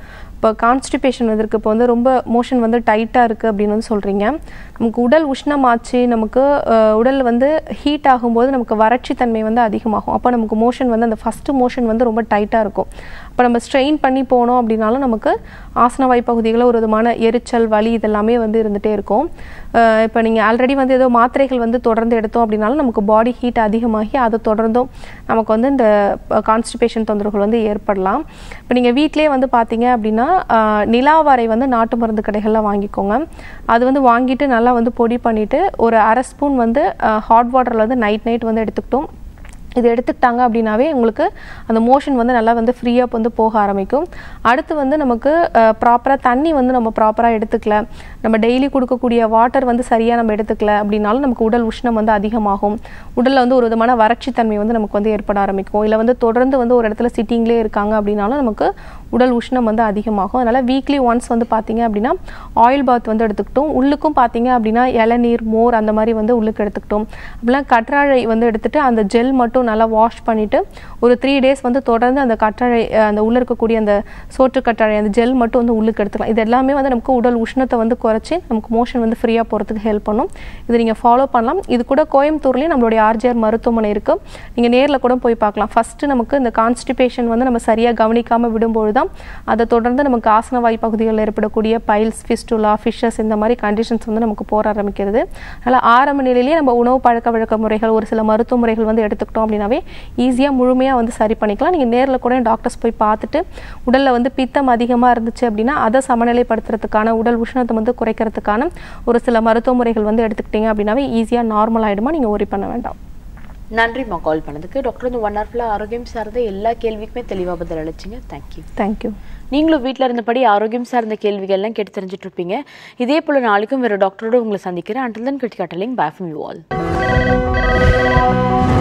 இப்போ கான்ஸ்டிபேஷன் வந்திருக்கு இப்போ வந்து ரொம்ப மோஷன் வந்து டைட்டாக இருக்குது அப்படின்னு வந்து சொல்கிறீங்க நமக்கு உடல் உஷ்ணமாச்சு நமக்கு அஹ், உடல் வந்து ஹீட் ஆகும்போது நமக்கு வறட்சி தன்மை வந்து அதிகமாகும் அப்போ நமக்கு மோஷன் வந்து அந்த ஃபஸ்ட்டு மோஷன் வந்து ரொம்ப டைட்டாக இருக்கும் அப்போ நம்ம ஸ்ட்ரெயின் பண்ணி போனோம் அப்படின்னாலும் நமக்கு ஆசனவாய் பகுதிகளில் ஒரு விதமான எரிச்சல் வலி இதெல்லாமே வந்து இருந்துகிட்டே இருக்கும் அஹ், இப்போ நீங்கள் ஆல்ரெடி வந்து ஏதோ மாத்திரைகள் வந்து தொடர்ந்து எடுத்தோம் அப்படின்னாலும் நமக்கு பாடி ஹீட் அதிகமாகி அதை தொடர்ந்தும் நமக்கு வந்து இந்த கான்ஸ்டிபேஷன் தொந்தரவுகள் வந்து ஏற்படலாம் இப்போ நீங்கள் வீட்டிலே வந்து பார்த்தீங்க அப்படின்னா அஹ், நிலாவாரை வந்து நாட்டு மருந்து கடைகளில் வாங்கிக்கோங்க அது வந்து வாங்கிட்டு நல்லா வந்து பொடி பண்ணிவிட்டு ஒரு அரை ஸ்பூன் வந்து ஹாட் வாட்டரில் வந்து நைட் நைட் வந்து எடுத்துக்கிட்டோம் இது எடுத்துக்கிட்டாங்க அப்படின்னாவே உங்களுக்கு அந்த மோஷன் வந்து நல்லா வந்து ஃப்ரீயாக வந்து போக ஆரம்பிக்கும் அடுத்து வந்து நமக்கு ப்ராப்பராக தண்ணி வந்து நம்ம ப்ராப்பராக எடுத்துக்கல நம்ம டெய்லி கொடுக்கக்கூடிய வாட்டர் வந்து சரியாக நம்ம எடுத்துக்கல அப்படின்னாலும் நமக்கு உடல் உஷ்ணம் வந்து அதிகமாகும் உடலில் வந்து ஒரு விதமான வறட்சி தன்மை வந்து நமக்கு வந்து ஏற்பட ஆரம்பிக்கும் இல்லை வந்து தொடர்ந்து வந்து ஒரு இடத்துல சிட்டிங்லேயே இருக்காங்க அப்படின்னாலும் நமக்கு உடல் உஷ்ணம் வந்து அதிகமாகும் அதனால் வீக்லி ஒன்ஸ் வந்து பார்த்தீங்க அப்படின்னா ஆயில் பாத் வந்து எடுத்துக்கிட்டோம் உள்ளுக்கும் பார்த்தீங்க அப்படின்னா இளநீர் மோர் அந்த மாதிரி வந்து உள்ளுக்கு எடுத்துக்கிட்டோம் அப்படிலாம் கற்றாழை வந்து எடுத்துட்டு அந்த ஜெல் மட்டும் நல்லா வாஷ் பண்ணிட்டு ஒரு த்ரீ டேஸ் வந்து தொடர்ந்து அந்த கற்றாழை அஹ், அந்த உள்ள இருக்கக்கூடிய அந்த சோற்று கற்றாழை அந்த ஜெல் மட்டும் வந்து உள்ளுக்கு எடுத்துக்கலாம் இது எல்லாமே வந்து நமக்கு உடல் உஷ்ணத்தை வந்து குறைச்சி நமக்கு மோஷன் வந்து ஃப்ரீயாக போகிறதுக்கு ஹெல்ப் பண்ணும் இது நீங்கள் ஃபாலோ பண்ணலாம் இது கூட கோயம்புத்தூர்லேயும் நம்மளுடைய ஆர்ஜிஆர் மருத்துவமனை இருக்குது நீங்கள் நேரில் கூட போய் பார்க்கலாம் ஃபஸ்ட்டு நமக்கு இந்த கான்ஸ்டிபேஷன் வந்து நம்ம சரியாக கவனிக்காமல் விடும்போது தான் அதை தொடர்ந்து நமக்கு ஆசன வாய் பகுதிகளில் ஏற்படக்கூடிய பைல்ஸ் ஃபிஸ்டுலா ஃபிஷஸ் இந்த மாதிரி கண்டிஷன்ஸ் வந்து நமக்கு போற ஆரம்பிக்கிறது அதனால் ஆரம்ப நிலையிலேயே நம்ம உணவு பழக்க வழக்க முறைகள் ஒரு சில மருத்துவ முறைகள் வந்து எடுத்துக்கிட்டோம் அப்படின்னாவே ஈஸியாக முழுமையாக வந்து சரி பண்ணிக்கலாம் நீங்கள் நேரில் கூட டாக்டர்ஸ் போய் பார்த்துட்டு உடலில் வந்து பித்தம் அதிகமாக இருந்துச்சு அப்படின்னா அதை சமநிலைப்படுத்துறதுக்கான உடல் உஷ்ணத்தை வந்து குறைக்கிறதுக்கான ஒரு சில மருத்துவ முறைகள் வந்து எடுத்துக்கிட்டீங்க அப்படின்னாவே ஈஸியாக நார்மல் ஆகிடுமா நீங்கள் ஒரி பண்ண வேண்டாம் நன்றிம்மா கால் பண்ணதுக்கு டாக்டர் இந்த ஒன் ஹவர்ல ஆரோக்கியம் சார்ந்த எல்லா கேள்விக்குமே தெளிவாக பதில் அளிச்சிங்க தேங்க்யூ தேங்க்யூ நீங்களும் வீட்டில் இருந்தபடி ஆரோக்கியம் சார்ந்த கேள்விகள்லாம் கேட்டு தெரிஞ்சுட்டு இருப்பீங்க இதே போல நாளைக்கும் வேறு டாக்டரோட உங்களை சந்திக்கிறேன் அண்டில் தன் கிரிட்டிகாட்டலிங் பேஃபம் யூ ஆல்